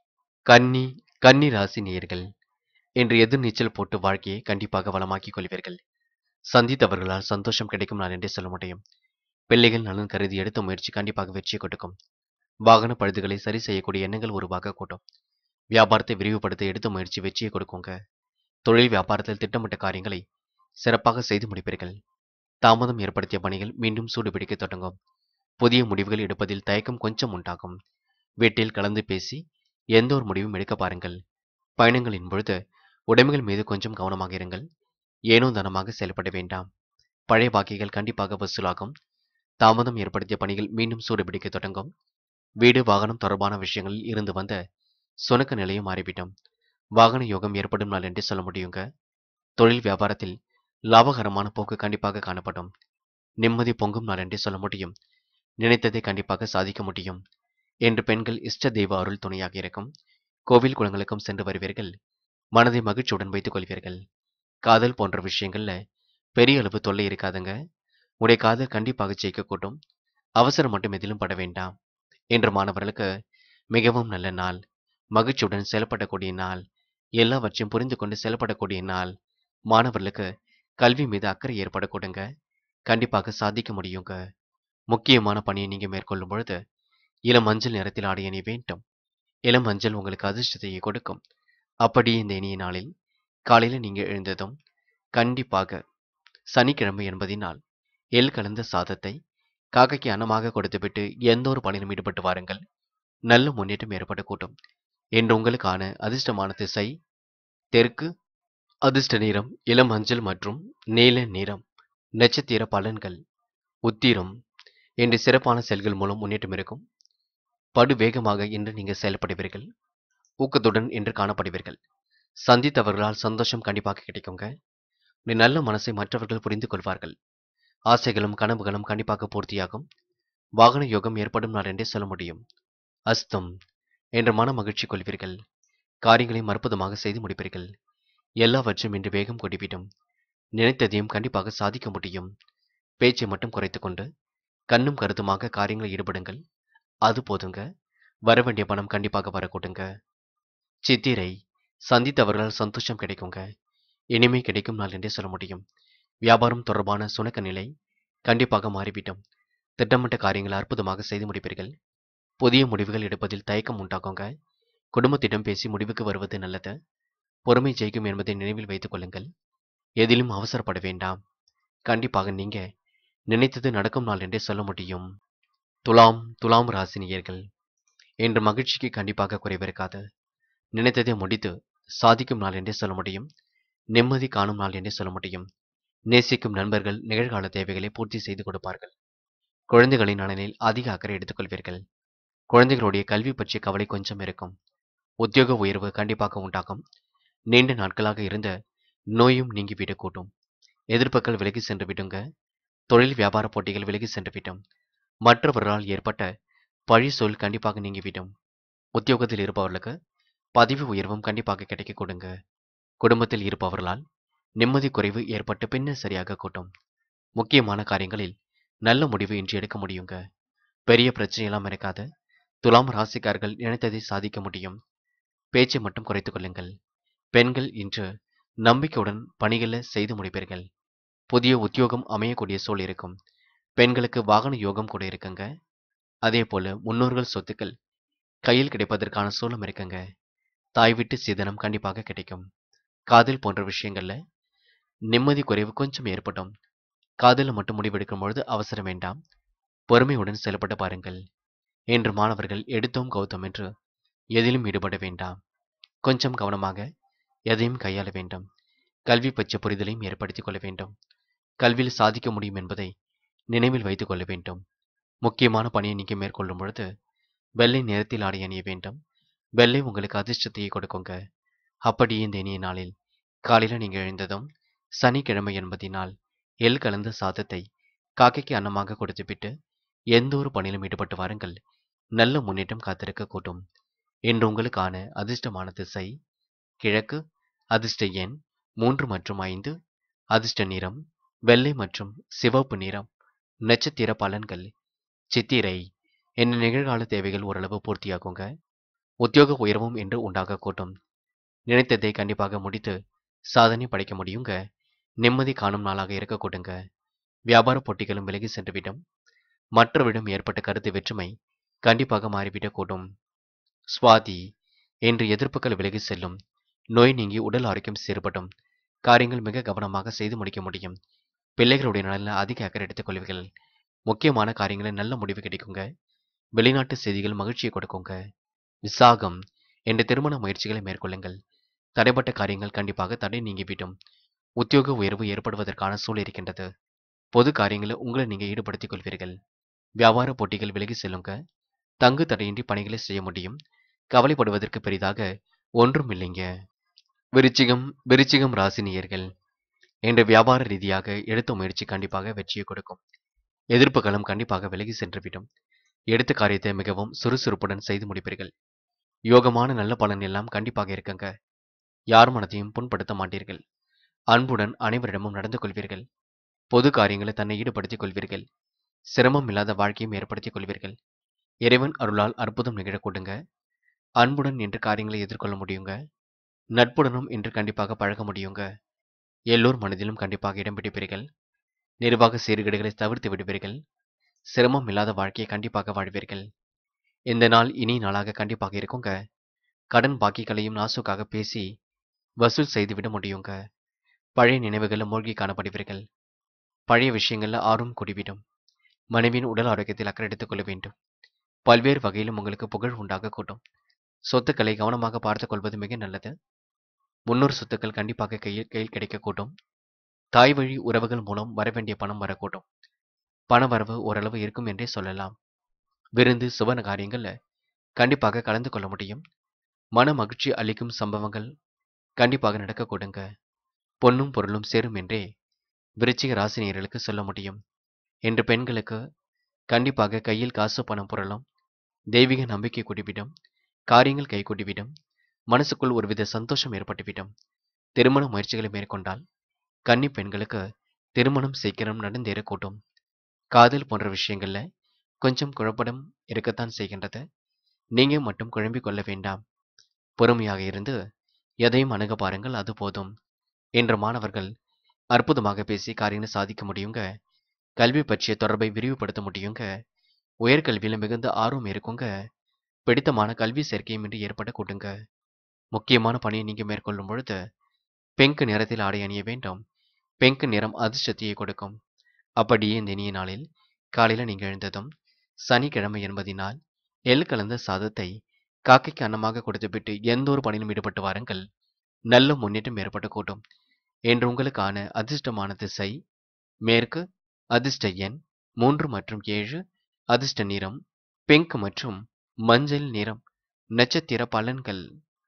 கன்னி கன்னி ராசி நேயர்கள் இன்று எதிர்நீச்சல் போட்டு வாழ்க்கையை கண்டிப்பாக வளமாக்கிக் கொள்வீர்கள் சந்தித்தவர்களால் சந்தோஷம் கிடைக்கும் நான் என்றே சொல்ல முடியும் பிள்ளைகள் நலன் கருதி எடுத்த முயற்சி கண்டிப்பாக வெற்றி கொடுக்கும் வாகன பழுதுகளை சரி செய்யக்கூடிய எண்ணங்கள் உருவாக கூட்டும் வியாபாரத்தை விரிவுபடுத்த எடுத்த முயற்சி வெற்றியை கொடுக்குங்க தொழில் வியாபாரத்தில் திட்டமிட்ட காரியங்களை சிறப்பாக செய்து முடிப்பீர்கள் தாமதம் ஏற்படுத்திய பணிகள் மீண்டும் சூடுபிடிக்க தொடங்கும் புதிய முடிவுகள் எடுப்பதில் தயக்கம் கொஞ்சம் உண்டாகும் வீட்டில் கலந்து பேசி எந்த ஒரு முடிவும் எடுக்க பாருங்கள் பயணங்களின் பொழுது உடைமைகள் மீது கொஞ்சம் கவனமாக இருங்கள் ஏனோ தனமாக செயல்பட வேண்டாம் பழைய பாக்கிகள் கண்டிப்பாக வசூலாகும் தாமதம் ஏற்படுத்திய பணிகள் மீண்டும் சூடுபிடிக்க தொடங்கும் வீடு வாகனம் தொடர்பான விஷயங்களில் இருந்து வந்த சுணக்க நிலையும் மாறிவிடும் வாகன யோகம் ஏற்படும் நாள் என்றே சொல்ல முடியுங்க தொழில் வியாபாரத்தில் லாபகரமான போக்கு கண்டிப்பாக காணப்படும் நிம்மதி பொங்கும் நாள் என்றே சொல்ல முடியும் நினைத்ததை கண்டிப்பாக சாதிக்க முடியும் என்று பெண்கள் இஷ்ட தெய்வ அருள் துணையாக இருக்கும் கோவில் குளங்களுக்கும் சென்று வருவீர்கள் மனதை மகிழ்ச்சியுடன் வைத்துக் கொள்வீர்கள் காதல் போன்ற விஷயங்கள்ல பெரிய அளவு தொல்லை இருக்காதுங்க உடைய காதல் கண்டிப்பாக ஜெயிக்கக்கூடும் அவசரம் மட்டும் எதிலும் பட வேண்டாம் என்ற மாணவர்களுக்கு மிகவும் நல்ல நாள் மகிழ்ச்சியுடன் செயல்படக்கூடிய நாள் எல்லாவற்றையும் புரிந்து கொண்டு செயல்படக்கூடிய நாள் மாணவர்களுக்கு கல்வி மீது அக்கறை ஏற்படக்கூடுங்க கண்டிப்பாக சாதிக்க முடியுங்க முக்கியமான பணியை நீங்க மேற்கொள்ளும் பொழுது இளம் மஞ்சள் நிறத்தில் ஆடைய அணி வேண்டும் இளம் மஞ்சள் உங்களுக்கு அதிர்ஷ்டத்தை கொடுக்கும் அப்படி இந்த இனிய நாளில் காலையில் நீங்க எழுந்ததும் கண்டிப்பாக சனிக்கிழமை என்பதினால் எள் கலந்த சாதத்தை காக்கைக்கு அன்னமாக கொடுத்துவிட்டு எந்த ஒரு பணியிலும் ஈடுபட்டு வாருங்கள் நல்ல முன்னேற்றம் ஏற்படக்கூடும் என்று உங்களுக்கான அதிர்ஷ்டமான திசை தெற்கு அதிர்ஷ்ட நிறம் இளம் மஞ்சள் மற்றும் நீல நிறம் நட்சத்திர பலன்கள் உத்திரம் என்று சிறப்பான செயல்கள் மூலம் முன்னேற்றம் இருக்கும் படு வேகமாக இன்று நீங்கள் செயல்படுவீர்கள் ஊக்கத்துடன் இன்று காணப்படுவீர்கள் சந்தித்தவர்களால் சந்தோஷம் கண்டிப்பாக கிடைக்குங்க நீ நல்ல மனசை மற்றவர்கள் புரிந்து கொள்வார்கள் ஆசைகளும் கனவுகளும் கண்டிப்பாக பூர்த்தியாகும் வாகன யோகம் ஏற்படும் நாள் என்றே சொல்ல முடியும் அஸ்தம் என்ற மன மகிழ்ச்சி கொள்வீர்கள் காரியங்களையும் அற்புதமாக செய்து முடிப்பீர்கள் எல்லாவற்றையும் இன்று வேகம் கொடிவிடும் நினைத்ததையும் கண்டிப்பாக சாதிக்க முடியும் பேச்சை மட்டும் குறைத்துக்கொண்டு கண்ணும் கருத்துமாக காரியங்களில் ஈடுபடுங்கள் அது போதுங்க வரவேண்டிய பணம் கண்டிப்பாக வரக்கூடுங்க சித்திரை சந்தித்தவர்களால் சந்தோஷம் கிடைக்குங்க இனிமை கிடைக்கும் நாள் என்றே சொல்ல முடியும் வியாபாரம் தொடர்பான சுணக்க நிலை கண்டிப்பாக மாறிவிடும் திட்டமிட்ட காரியங்களை அற்புதமாக செய்து முடிப்பீர்கள் புதிய முடிவுகள் எடுப்பதில் தயக்கம் உண்டாகுங்க குடும்பத்திடம் பேசி முடிவுக்கு வருவது நல்லது பொறுமை ஜெயிக்கும் என்பதை நினைவில் வைத்துக் கொள்ளுங்கள் எதிலும் அவசரப்பட வேண்டாம் கண்டிப்பாக நீங்க நினைத்தது நடக்கும் நாள் என்றே சொல்ல முடியும் துலாம் துலாம் ராசினியர்கள் என்று மகிழ்ச்சிக்கு கண்டிப்பாக குறைவிருக்காது நினைத்ததை முடித்து சாதிக்கும் நாள் என்றே சொல்ல முடியும் நிம்மதி காணும் நாள் என்றே சொல்ல முடியும் நேசிக்கும் நண்பர்கள் நிகழ்கால தேவைகளை பூர்த்தி செய்து கொடுப்பார்கள் குழந்தைகளின் நலனில் அதிக அக்கறை எடுத்துக்கொள்வீர்கள் குழந்தைகளுடைய கல்வி பற்றிய கவலை கொஞ்சம் இருக்கும் உத்தியோக உயர்வு கண்டிப்பாக உண்டாகும் நீண்ட நாட்களாக இருந்த நோயும் நீங்கிவிடக் கூட்டும் எதிர்ப்புகள் விலகி சென்று விடுங்க தொழில் வியாபார போட்டிகள் விலகி சென்று விடும் மற்றவர்களால் ஏற்பட்ட பழி சொல் கண்டிப்பாக நீங்கிவிடும் உத்தியோகத்தில் இருப்பவர்களுக்கு பதவி உயர்வும் கண்டிப்பாக கிடைக்க கொடுங்க குடும்பத்தில் இருப்பவர்களால் நிம்மதி குறைவு ஏற்பட்டு பின்னர் சரியாக கூட்டும் முக்கியமான காரியங்களில் நல்ல முடிவு இன்று எடுக்க முடியுங்க பெரிய பிரச்சனையெல்லாம் இருக்காது துலாம் ராசிக்காரர்கள் நினைத்ததை சாதிக்க முடியும் பேச்சை மட்டும் குறைத்துக் கொள்ளுங்கள் பெண்கள் இன்று நம்பிக்கையுடன் பணிகளை செய்து முடிப்பீர்கள் புதிய உத்தியோகம் அமையக்கூடிய சூழல் இருக்கும் பெண்களுக்கு வாகன யோகம் கூட இருக்குங்க அதே போல முன்னோர்கள் சொத்துக்கள் கையில் கிடைப்பதற்கான சூழலும் இருக்குங்க தாய் விட்டு சீதனம் கண்டிப்பாக கிடைக்கும் காதல் போன்ற விஷயங்கள்ல நிம்மதி குறைவு கொஞ்சம் ஏற்படும் காதலில் மட்டும் முடிவெடுக்கும் பொழுது அவசரம் வேண்டாம் பொறுமையுடன் செயல்பட்டு பாருங்கள் என்று மாணவர்கள் எடுத்தோம் கௌதம் என்று எதிலும் ஈடுபட வேண்டாம் கொஞ்சம் கவனமாக எதையும் கையாள வேண்டும் கல்வி பற்றிய புரிதலையும் ஏற்படுத்திக் கொள்ள வேண்டும் கல்வியில் சாதிக்க முடியும் என்பதை நினைவில் வைத்துக் கொள்ள வேண்டும் முக்கியமான பணியை நீங்கள் மேற்கொள்ளும் பொழுது வெள்ளை நிறத்தில் ஆடை அணிய வேண்டும் வெள்ளை உங்களுக்கு அதிர்ஷ்டத்தையே கொடுக்குங்க அப்படி இந்த இனிய நாளில் காலையில் நீங்கள் எழுந்ததும் சனிக்கிழமை என்பதினால் எள் கலந்த சாதத்தை காக்கைக்கு அன்னமாக கொடுத்துவிட்டு எந்த ஒரு பணியிலும் ஈடுபட்டு வாருங்கள் நல்ல முன்னேற்றம் காத்திருக்க கூட்டும் இன்று உங்களுக்கான அதிர்ஷ்டமான திசை கிழக்கு அதிர்ஷ்ட எண் மூன்று மற்றும் ஐந்து அதிர்ஷ்ட நிறம் வெள்ளை மற்றும் சிவப்பு நிறம் நட்சத்திர பலன்கள் சித்திரை என்ற நிகழ்கால தேவைகள் ஓரளவு பூர்த்தியாகுங்க உத்தியோக உயர்வும் என்று உண்டாக கூட்டும் நினைத்ததை கண்டிப்பாக முடித்து சாதனை படைக்க முடியுங்க நிம்மதி காணும் நாளாக இருக்க கூட்டுங்க வியாபார போட்டிகளும் விலகி சென்றுவிடும் மற்றவரிடம் ஏற்பட்ட கருத்து வேற்றுமை கண்டிப்பாக மாறிவிடக் கூடும் சுவாதி என்று எதிர்ப்புகள் விலகி செல்லும் நோய் நீங்கி உடல் ஆரோக்கியம் சீர்படும் காரியங்கள் மிக கவனமாக செய்து முடிக்க முடியும் பிள்ளைகளுடைய நலனில் அதிக அக்கறை எடுத்துக் கொள்வீர்கள் முக்கியமான காரியங்களில் நல்ல முடிவு கிடைக்குங்க வெளிநாட்டு செய்திகள் மகிழ்ச்சியை கொடுக்குங்க விசாகம் என்ற திருமண முயற்சிகளை மேற்கொள்ளுங்கள் தடைப்பட்ட காரியங்கள் கண்டிப்பாக தடை நீங்கிவிடும் உத்தியோக உயர்வு ஏற்படுவதற்கான சூழல் இருக்கின்றது பொது காரியங்களில் உங்களை நீங்கள் ஈடுபடுத்திக் கொள்வீர்கள் வியாபார போட்டிகள் விலகி செல்லுங்க தங்கு தடையின்றி பணிகளை செய்ய முடியும் கவலைப்படுவதற்கு பெரிதாக ஒன்றும் இல்லைங்க விருச்சிகம் விருச்சிகம் ராசினியர்கள் என்ற வியாபார ரீதியாக எடுத்த முயற்சி கண்டிப்பாக வெற்றியை கொடுக்கும் எதிர்ப்புகளும் கண்டிப்பாக விலகி சென்றுவிடும் எடுத்த காரியத்தை மிகவும் சுறுசுறுப்புடன் செய்து முடிப்பீர்கள் யோகமான நல்ல பலன் எல்லாம் கண்டிப்பாக இருக்குங்க யார் மனதையும் புண்படுத்த மாட்டீர்கள் அன்புடன் அனைவரிடமும் நடந்து கொள்வீர்கள் பொது காரியங்களை தன்னை ஈடுபடுத்திக் கொள்வீர்கள் சிரமம் இல்லாத வாழ்க்கையும் ஏற்படுத்திக் கொள்வீர்கள் இறைவன் அருளால் அற்புதம் நிகழக்கூடுங்க அன்புடன் என்று காரியங்களை எதிர்கொள்ள முடியுங்க நட்புடனும் இன்று கண்டிப்பாக பழக முடியுங்க எல்லோர் மனதிலும் கண்டிப்பாக இடம் பிடிப்பீர்கள் நிர்வாக சீர்கேடுகளை தவிர்த்து விடுவீர்கள் சிரமம் இல்லாத வாழ்க்கையை கண்டிப்பாக வாழ்வீர்கள் இந்த நாள் இனி நாளாக கண்டிப்பாக இருக்குங்க கடன் பாக்கிகளையும் நாசுக்காக பேசி வசூல் செய்துவிட முடியுங்க பழைய நினைவுகளில் மூழ்கி காணப்படுவீர்கள் பழைய விஷயங்களில் ஆர்வம் கூடிவிடும் மனைவியின் உடல் ஆரோக்கியத்தில் அக்கறை எடுத்துக் கொள்ள வேண்டும் பல்வேறு வகையிலும் உங்களுக்கு புகழ் உண்டாக கூட்டும் சொத்துக்களை கவனமாக பார்த்துக் கொள்வது மிக நல்லது முன்னோர் சொத்துக்கள் கண்டிப்பாக கையில் கையில் கிடைக்கக்கூடும் தாய் வழி உறவுகள் மூலம் வரவேண்டிய பணம் வரக்கூடும் பண வரவு ஓரளவு இருக்கும் என்றே சொல்லலாம் விருந்து சுபன காரியங்கள்ல கண்டிப்பாக கலந்து கொள்ள முடியும் மன மகிழ்ச்சி அளிக்கும் சம்பவங்கள் கண்டிப்பாக நடக்க கொடுங்க பொன்னும் பொருளும் சேரும் என்றே விருச்சிக ராசினியர்களுக்கு சொல்ல முடியும் என்று பெண்களுக்கு கண்டிப்பாக கையில் காசு பணம் புரளும் தெய்வீக நம்பிக்கை கூடிவிடும் காரியங்கள் கைகூடிவிடும் மனசுக்குள் ஒருவித சந்தோஷம் ஏற்பட்டுவிடும் திருமண முயற்சிகளை மேற்கொண்டால் கன்னி பெண்களுக்கு திருமணம் சீக்கிரம் நடந்தேறக்கூடும் காதல் போன்ற விஷயங்கள்ல கொஞ்சம் குழப்படம் இருக்கத்தான் செய்கின்றது நீங்க மட்டும் குழம்பிக் கொள்ள வேண்டாம் பொறுமையாக இருந்து எதையும் அணுக பாருங்கள் அது போதும் என்ற மாணவர்கள் அற்புதமாக பேசி காரியங்களை சாதிக்க முடியுங்க கல்வி பற்றிய தொடர்பை விரிவுபடுத்த முடியுங்க உயர்கல்வியில மிகுந்த ஆர்வம் இருக்குங்க பிடித்தமான கல்வி சேர்க்கையும் இன்று ஏற்பட கூட்டுங்க முக்கியமான பணியை நீங்க மேற்கொள்ளும் பொழுது பெங்கு நிறத்தில் ஆடை அணிய வேண்டும் பெங்கு நிறம் அதிர்ஷ்டத்தையே கொடுக்கும் அப்படியே இந்த இனிய நாளில் காலையில நீங்க எழுந்ததும் சனிக்கிழமை என்பதினால் எள் கலந்த சாதத்தை காக்கைக்கு அன்னமாக கொடுத்துவிட்டு எந்த ஒரு பணியிலும் ஈடுபட்டு வாருங்கள் நல்ல முன்னேற்றம் ஏற்பட்டு கூட்டும் என்று உங்களுக்கான அதிர்ஷ்டமான திசை மேற்கு அதிர்ஷ்ட எண் மூன்று மற்றும் ஏழு அதிர்ஷ்ட நிறம் பிங்க் மற்றும் மஞ்சள் நிறம் நட்சத்திர பலன்கள்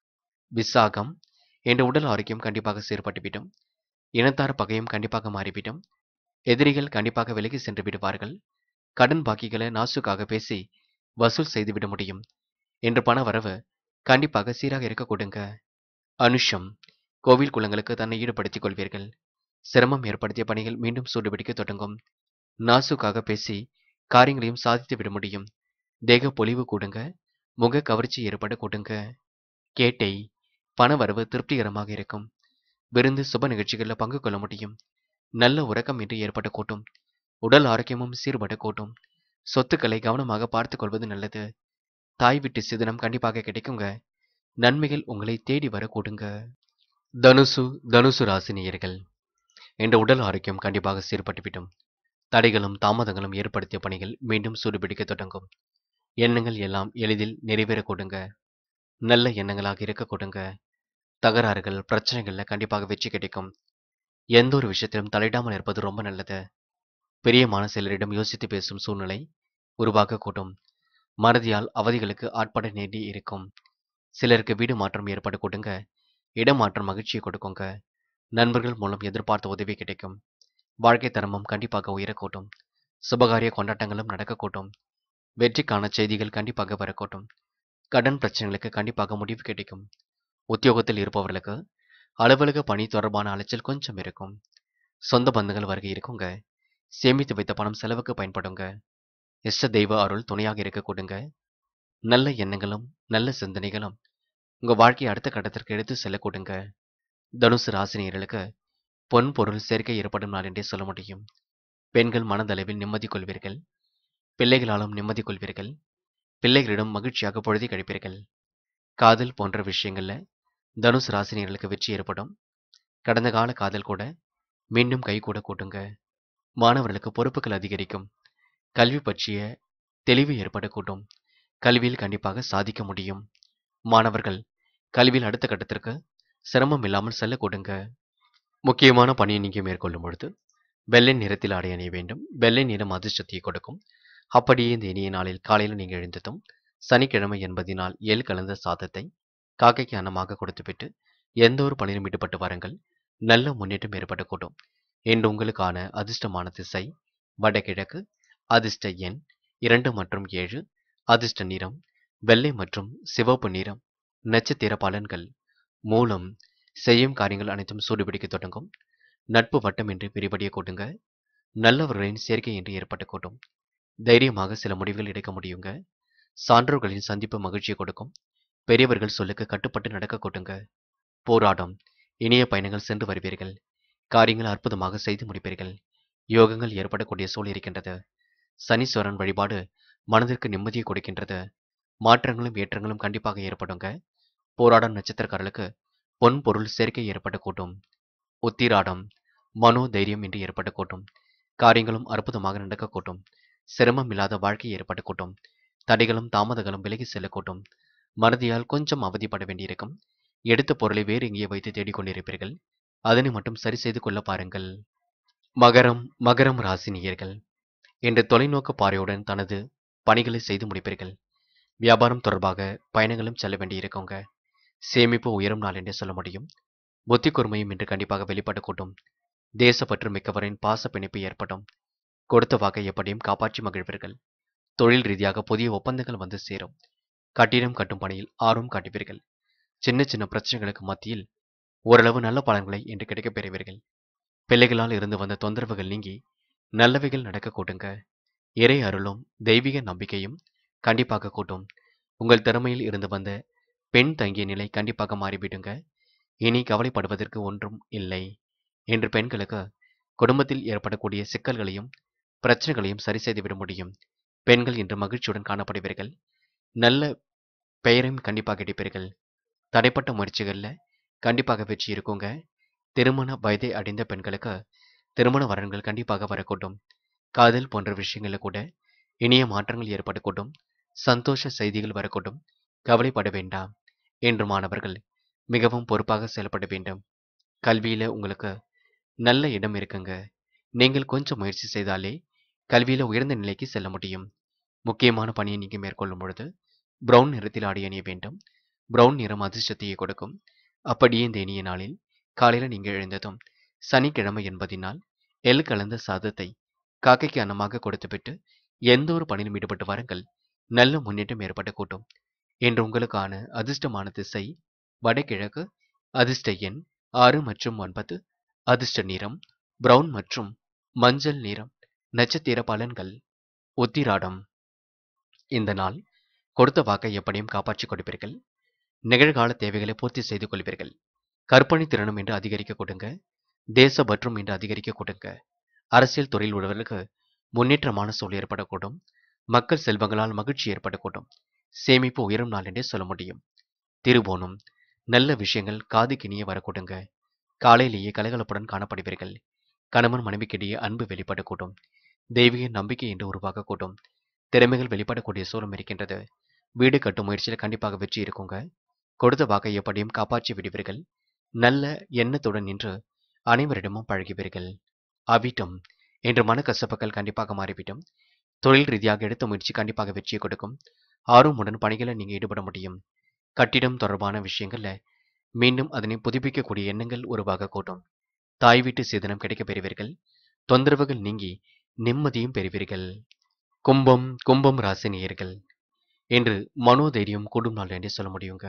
விசாகம் என்ற உடல் ஆரோக்கியம் கண்டிப்பாக சீர்பட்டுவிடும் இனத்தார் பகையும் கண்டிப்பாக மாறிவிடும் எதிரிகள் கண்டிப்பாக விலகி சென்று விடுவார்கள் கடன் பாக்கிகளை நாசுக்காக பேசி வசூல் செய்துவிட முடியும் என்று பண வரவு கண்டிப்பாக சீராக இருக்க கொடுங்க அனுஷம் கோவில் குளங்களுக்கு தன்னை ஈடுபடுத்திக் கொள்வீர்கள் சிரமம் ஏற்படுத்திய பணிகள் மீண்டும் சூடுபிடிக்க தொடங்கும் நாசுக்காக பேசி காரியங்களையும் சாதித்து விட முடியும் தேக பொலிவு கூடுங்க முக கவர்ச்சி ஏற்பட கூடுங்க கேட்டை பண வரவு திருப்திகரமாக இருக்கும் விருந்து சுப நிகழ்ச்சிகளில் பங்கு கொள்ள முடியும் நல்ல உறக்கம் இன்று ஏற்பட கூட்டும் உடல் ஆரோக்கியமும் சீர்பட கூட்டும் சொத்துக்களை கவனமாக பார்த்துக் கொள்வது நல்லது தாய் வீட்டு சிதனம் கண்டிப்பாக கிடைக்குங்க நன்மைகள் உங்களை தேடி வர கூடுங்க தனுசு தனுசு ராசினியர்கள் என்ற உடல் ஆரோக்கியம் கண்டிப்பாக சீர்பட்டுவிடும் தடைகளும் தாமதங்களும் ஏற்படுத்திய பணிகள் மீண்டும் சூடுபிடிக்க தொடங்கும் எண்ணங்கள் எல்லாம் எளிதில் நிறைவேற கொடுங்க நல்ல எண்ணங்களாக இருக்க கொடுங்க தகராறுகள் பிரச்சனைகள்ல கண்டிப்பாக வெற்றி கிடைக்கும் எந்த ஒரு விஷயத்திலும் தலையிடாமல் இருப்பது ரொம்ப நல்லது பிரியமான சிலரிடம் யோசித்து பேசும் சூழ்நிலை உருவாக கூட்டும் மறதியால் அவதிகளுக்கு ஆட்பட நேடி இருக்கும் சிலருக்கு வீடு மாற்றம் ஏற்பட கொடுங்க இடமாற்றம் மகிழ்ச்சியை கொடுக்குங்க நண்பர்கள் மூலம் எதிர்பார்த்த உதவி கிடைக்கும் வாழ்க்கை தரமும் கண்டிப்பாக உயரக்கூட்டும் சுபகாரிய கொண்டாட்டங்களும் நடக்கக்கூட்டும் வெற்றிக்கான செய்திகள் கண்டிப்பாக வரக்கூட்டும் கடன் பிரச்சனைகளுக்கு கண்டிப்பாக முடிவு கிடைக்கும் உத்தியோகத்தில் இருப்பவர்களுக்கு அலுவலக பணி தொடர்பான அலைச்சல் கொஞ்சம் இருக்கும் சொந்த பந்தங்கள் வருகை இருக்குங்க சேமித்து வைத்த பணம் செலவுக்கு பயன்படுங்க இஷ்ட தெய்வ அருள் துணையாக இருக்க கொடுங்க நல்ல எண்ணங்களும் நல்ல சிந்தனைகளும் உங்க வாழ்க்கையை அடுத்த கட்டத்திற்கு எடுத்து செல்ல கொடுங்க தனுசு ராசினியர்களுக்கு பொன் பொருள் சேர்க்கை ஏற்படும் நாள் என்றே சொல்ல முடியும் பெண்கள் மனதளவில் நிம்மதி கொள்வீர்கள் பிள்ளைகளாலும் நிம்மதி கொள்வீர்கள் பிள்ளைகளிடம் மகிழ்ச்சியாக பொழுதி கழிப்பீர்கள் காதல் போன்ற விஷயங்கள்ல தனுசு ராசினியர்களுக்கு வெற்றி ஏற்படும் கடந்த கால காதல் கூட மீண்டும் கை கூட கூட்டுங்க மாணவர்களுக்கு பொறுப்புகள் அதிகரிக்கும் கல்வி பற்றிய தெளிவு ஏற்பட கூட்டும் கல்வியில் கண்டிப்பாக சாதிக்க முடியும் மாணவர்கள் கல்வியில் அடுத்த கட்டத்திற்கு சிரமம் இல்லாமல் செல்ல கொடுங்க முக்கியமான பணியை நீங்க மேற்கொள்ளும் பொழுது வெள்ளை நிறத்தில் ஆடை அணிய வேண்டும் வெள்ளை நிறம் அதிர்ஷ்டத்தை கொடுக்கும் அப்படியே இந்த இனிய நாளில் காலையில் நீங்க எழுந்ததும் சனிக்கிழமை என்பதினால் எள் கலந்த சாதத்தை காக்கைக்கு அன்னமாக கொடுத்துவிட்டு எந்த ஒரு பணியிலும் ஈடுபட்டு வாருங்கள் நல்ல முன்னேற்றம் ஏற்பட கூட்டும் என்று உங்களுக்கான அதிர்ஷ்டமான திசை வடகிழக்கு அதிர்ஷ்ட எண் இரண்டு மற்றும் ஏழு அதிர்ஷ்ட நிறம் வெள்ளை மற்றும் சிவப்பு நிறம் நட்சத்திர பலன்கள் மூலம் செய்யும் காரியங்கள் அனைத்தும் சூடுபிடிக்க தொடங்கும் நட்பு வட்டம் என்று பிரிபடிய கூட்டுங்க நல்லவர்களின் சேர்க்கை என்று ஏற்பட்ட கூட்டும் தைரியமாக சில முடிவுகள் எடுக்க முடியுங்க சான்றோர்களின் சந்திப்பு மகிழ்ச்சியை கொடுக்கும் பெரியவர்கள் சொல்லுக்கு கட்டுப்பட்டு நடக்க கூட்டுங்க போராட்டம் இனிய பயணங்கள் சென்று வருவீர்கள் காரியங்கள் அற்புதமாக செய்து முடிப்பீர்கள் யோகங்கள் ஏற்படக்கூடிய சூழல் இருக்கின்றது சனீஸ்வரன் வழிபாடு மனதிற்கு நிம்மதியை கொடுக்கின்றது மாற்றங்களும் ஏற்றங்களும் கண்டிப்பாக ஏற்படுங்க போராடும் நட்சத்திரக்காரர்களுக்கு பொன் பொருள் சேர்க்கை ஏற்பட கூட்டும் உத்திராடம் மனோ தைரியம் என்று ஏற்பட கூட்டும் காரியங்களும் அற்புதமாக நடக்க கூட்டும் சிரமம் இல்லாத வாழ்க்கை ஏற்பட கூட்டும் தடைகளும் தாமதங்களும் விலகி செல்லக்கூட்டும் மறதியால் கொஞ்சம் அவதிப்பட வேண்டியிருக்கும் எடுத்த பொருளை வேறு எங்கேயே வைத்து தேடிக்கொண்டிருப்பீர்கள் அதனை மட்டும் சரி செய்து கொள்ள பாருங்கள் மகரம் மகரம் ராசினியர்கள் என்ற தொலைநோக்கு பார்வையுடன் தனது பணிகளை செய்து முடிப்பீர்கள் வியாபாரம் தொடர்பாக பயணங்களும் செல்ல வேண்டியிருக்குங்க சேமிப்பு உயரும் நாள் என்றே சொல்ல முடியும் புத்தி கூர்மையும் இன்று கண்டிப்பாக வெளிப்பட கூட்டும் தேசப்பற்று மிக்கவரின் பாச பிணைப்பு ஏற்படும் கொடுத்த வாக்கை எப்படியும் காப்பாற்றி மகிழ்வீர்கள் தொழில் ரீதியாக புதிய ஒப்பந்தங்கள் வந்து சேரும் கட்டிடம் கட்டும் பணியில் ஆர்வம் காட்டுவீர்கள் சின்ன சின்ன பிரச்சனைகளுக்கு மத்தியில் ஓரளவு நல்ல பலன்களை இன்று கிடைக்கப் பெறுவீர்கள் பிள்ளைகளால் இருந்து வந்த தொந்தரவுகள் நீங்கி நல்லவைகள் நடக்க கூட்டுங்க இறை அருளும் தெய்வீக நம்பிக்கையும் கண்டிப்பாக கூட்டும் உங்கள் திறமையில் இருந்து வந்த பெண் தங்கிய நிலை கண்டிப்பாக மாறிவிடுங்க இனி கவலைப்படுவதற்கு ஒன்றும் இல்லை என்று பெண்களுக்கு குடும்பத்தில் ஏற்படக்கூடிய சிக்கல்களையும் பிரச்சனைகளையும் சரி செய்துவிட முடியும் பெண்கள் இன்று மகிழ்ச்சியுடன் காணப்படுவீர்கள் நல்ல பெயரையும் கண்டிப்பாக கிடைப்பீர்கள் தடைப்பட்ட முயற்சிகளில் கண்டிப்பாக வெற்றி இருக்குங்க திருமண வயதை அடைந்த பெண்களுக்கு திருமண வரன்கள் கண்டிப்பாக வரக்கூடும் காதல் போன்ற விஷயங்களில் கூட இனிய மாற்றங்கள் ஏற்படக்கூடும் சந்தோஷ செய்திகள் வரக்கூடும் கவலைப்பட வேண்டாம் என்று மாணவர்கள் மிகவும் பொறுப்பாக செயல்பட வேண்டும் கல்வியில உங்களுக்கு நல்ல இடம் இருக்குங்க நீங்கள் கொஞ்சம் முயற்சி செய்தாலே கல்வியில உயர்ந்த நிலைக்கு செல்ல முடியும் முக்கியமான பணியை நீங்க மேற்கொள்ளும் பொழுது பிரவுன் நிறத்தில் ஆடை அணிய வேண்டும் பிரவுன் நிறம் அதிர்ஷ்டத்தையே கொடுக்கும் அப்படியே இந்த இனிய நாளில் காலையில நீங்க எழுந்ததும் சனிக்கிழமை என்பதினால் எள் கலந்த சாதத்தை காக்கைக்கு அன்னமாக கொடுத்துவிட்டு எந்த ஒரு பணியிலும் ஈடுபட்டு வாருங்கள் நல்ல முன்னேற்றம் ஏற்பட கூட்டும் இன்று உங்களுக்கான அதிர்ஷ்டமான திசை வடகிழக்கு அதிர்ஷ்ட எண் ஆறு மற்றும் ஒன்பது அதிர்ஷ்ட நிறம் பிரவுன் மற்றும் மஞ்சள் நிறம் நட்சத்திர பலன்கள் உத்திராடம் இந்த நாள் கொடுத்த வாக்கை எப்படியும் காப்பாற்றிக் கொடுப்பீர்கள் நிகழ்கால தேவைகளை பூர்த்தி செய்து கொள்வீர்கள் கற்பனை திறனும் என்று அதிகரிக்க கொடுங்க தேசப்பற்றும் என்று அதிகரிக்க கொடுங்க அரசியல் துறையில் உள்ளவர்களுக்கு முன்னேற்றமான சூழல் ஏற்படக்கூடும் மக்கள் செல்வங்களால் மகிழ்ச்சி ஏற்படக்கூடும் சேமிப்பு உயரும் நாள் என்றே சொல்ல முடியும் திருவோணம் நல்ல விஷயங்கள் காது கிணிய வரக்கூடுங்க காலையிலேயே கலகலப்புடன் காணப்படுவீர்கள் கணவன் மனைவிக்கிடையே அன்பு வெளிப்படக்கூடும் தெய்வீக நம்பிக்கை என்று உருவாகக்கூடும் திறமைகள் வெளிப்படக்கூடிய சூழலும் இருக்கின்றது வீடு கட்டும் முயற்சியில் கண்டிப்பாக வெற்றி இருக்குங்க கொடுத்த வாக்கை எப்படியும் காப்பாற்றி விடுவீர்கள் நல்ல எண்ணத்துடன் நின்று அனைவரிடமும் பழகுவீர்கள் அவிட்டம் என்று மனக்கசப்புகள் கண்டிப்பாக மாறிவிடும் தொழில் ரீதியாக எடுத்த முயற்சி கண்டிப்பாக வெற்றியை கொடுக்கும் ஆர்வமுடன் பணிகளில் நீங்க ஈடுபட முடியும் கட்டிடம் தொடர்பான விஷயங்கள்ல மீண்டும் அதனை புதுப்பிக்கக்கூடிய எண்ணங்கள் உருவாக கூட்டும் தாய் வீட்டு சேதனம் கிடைக்கப் பெறுவீர்கள் தொந்தரவுகள் நீங்கி நிம்மதியும் பெறுவீர்கள் கும்பம் கும்பம் ராசி நேயர்கள் என்று மனோதைரியம் கூடும் நாள் என்று சொல்ல முடியுங்க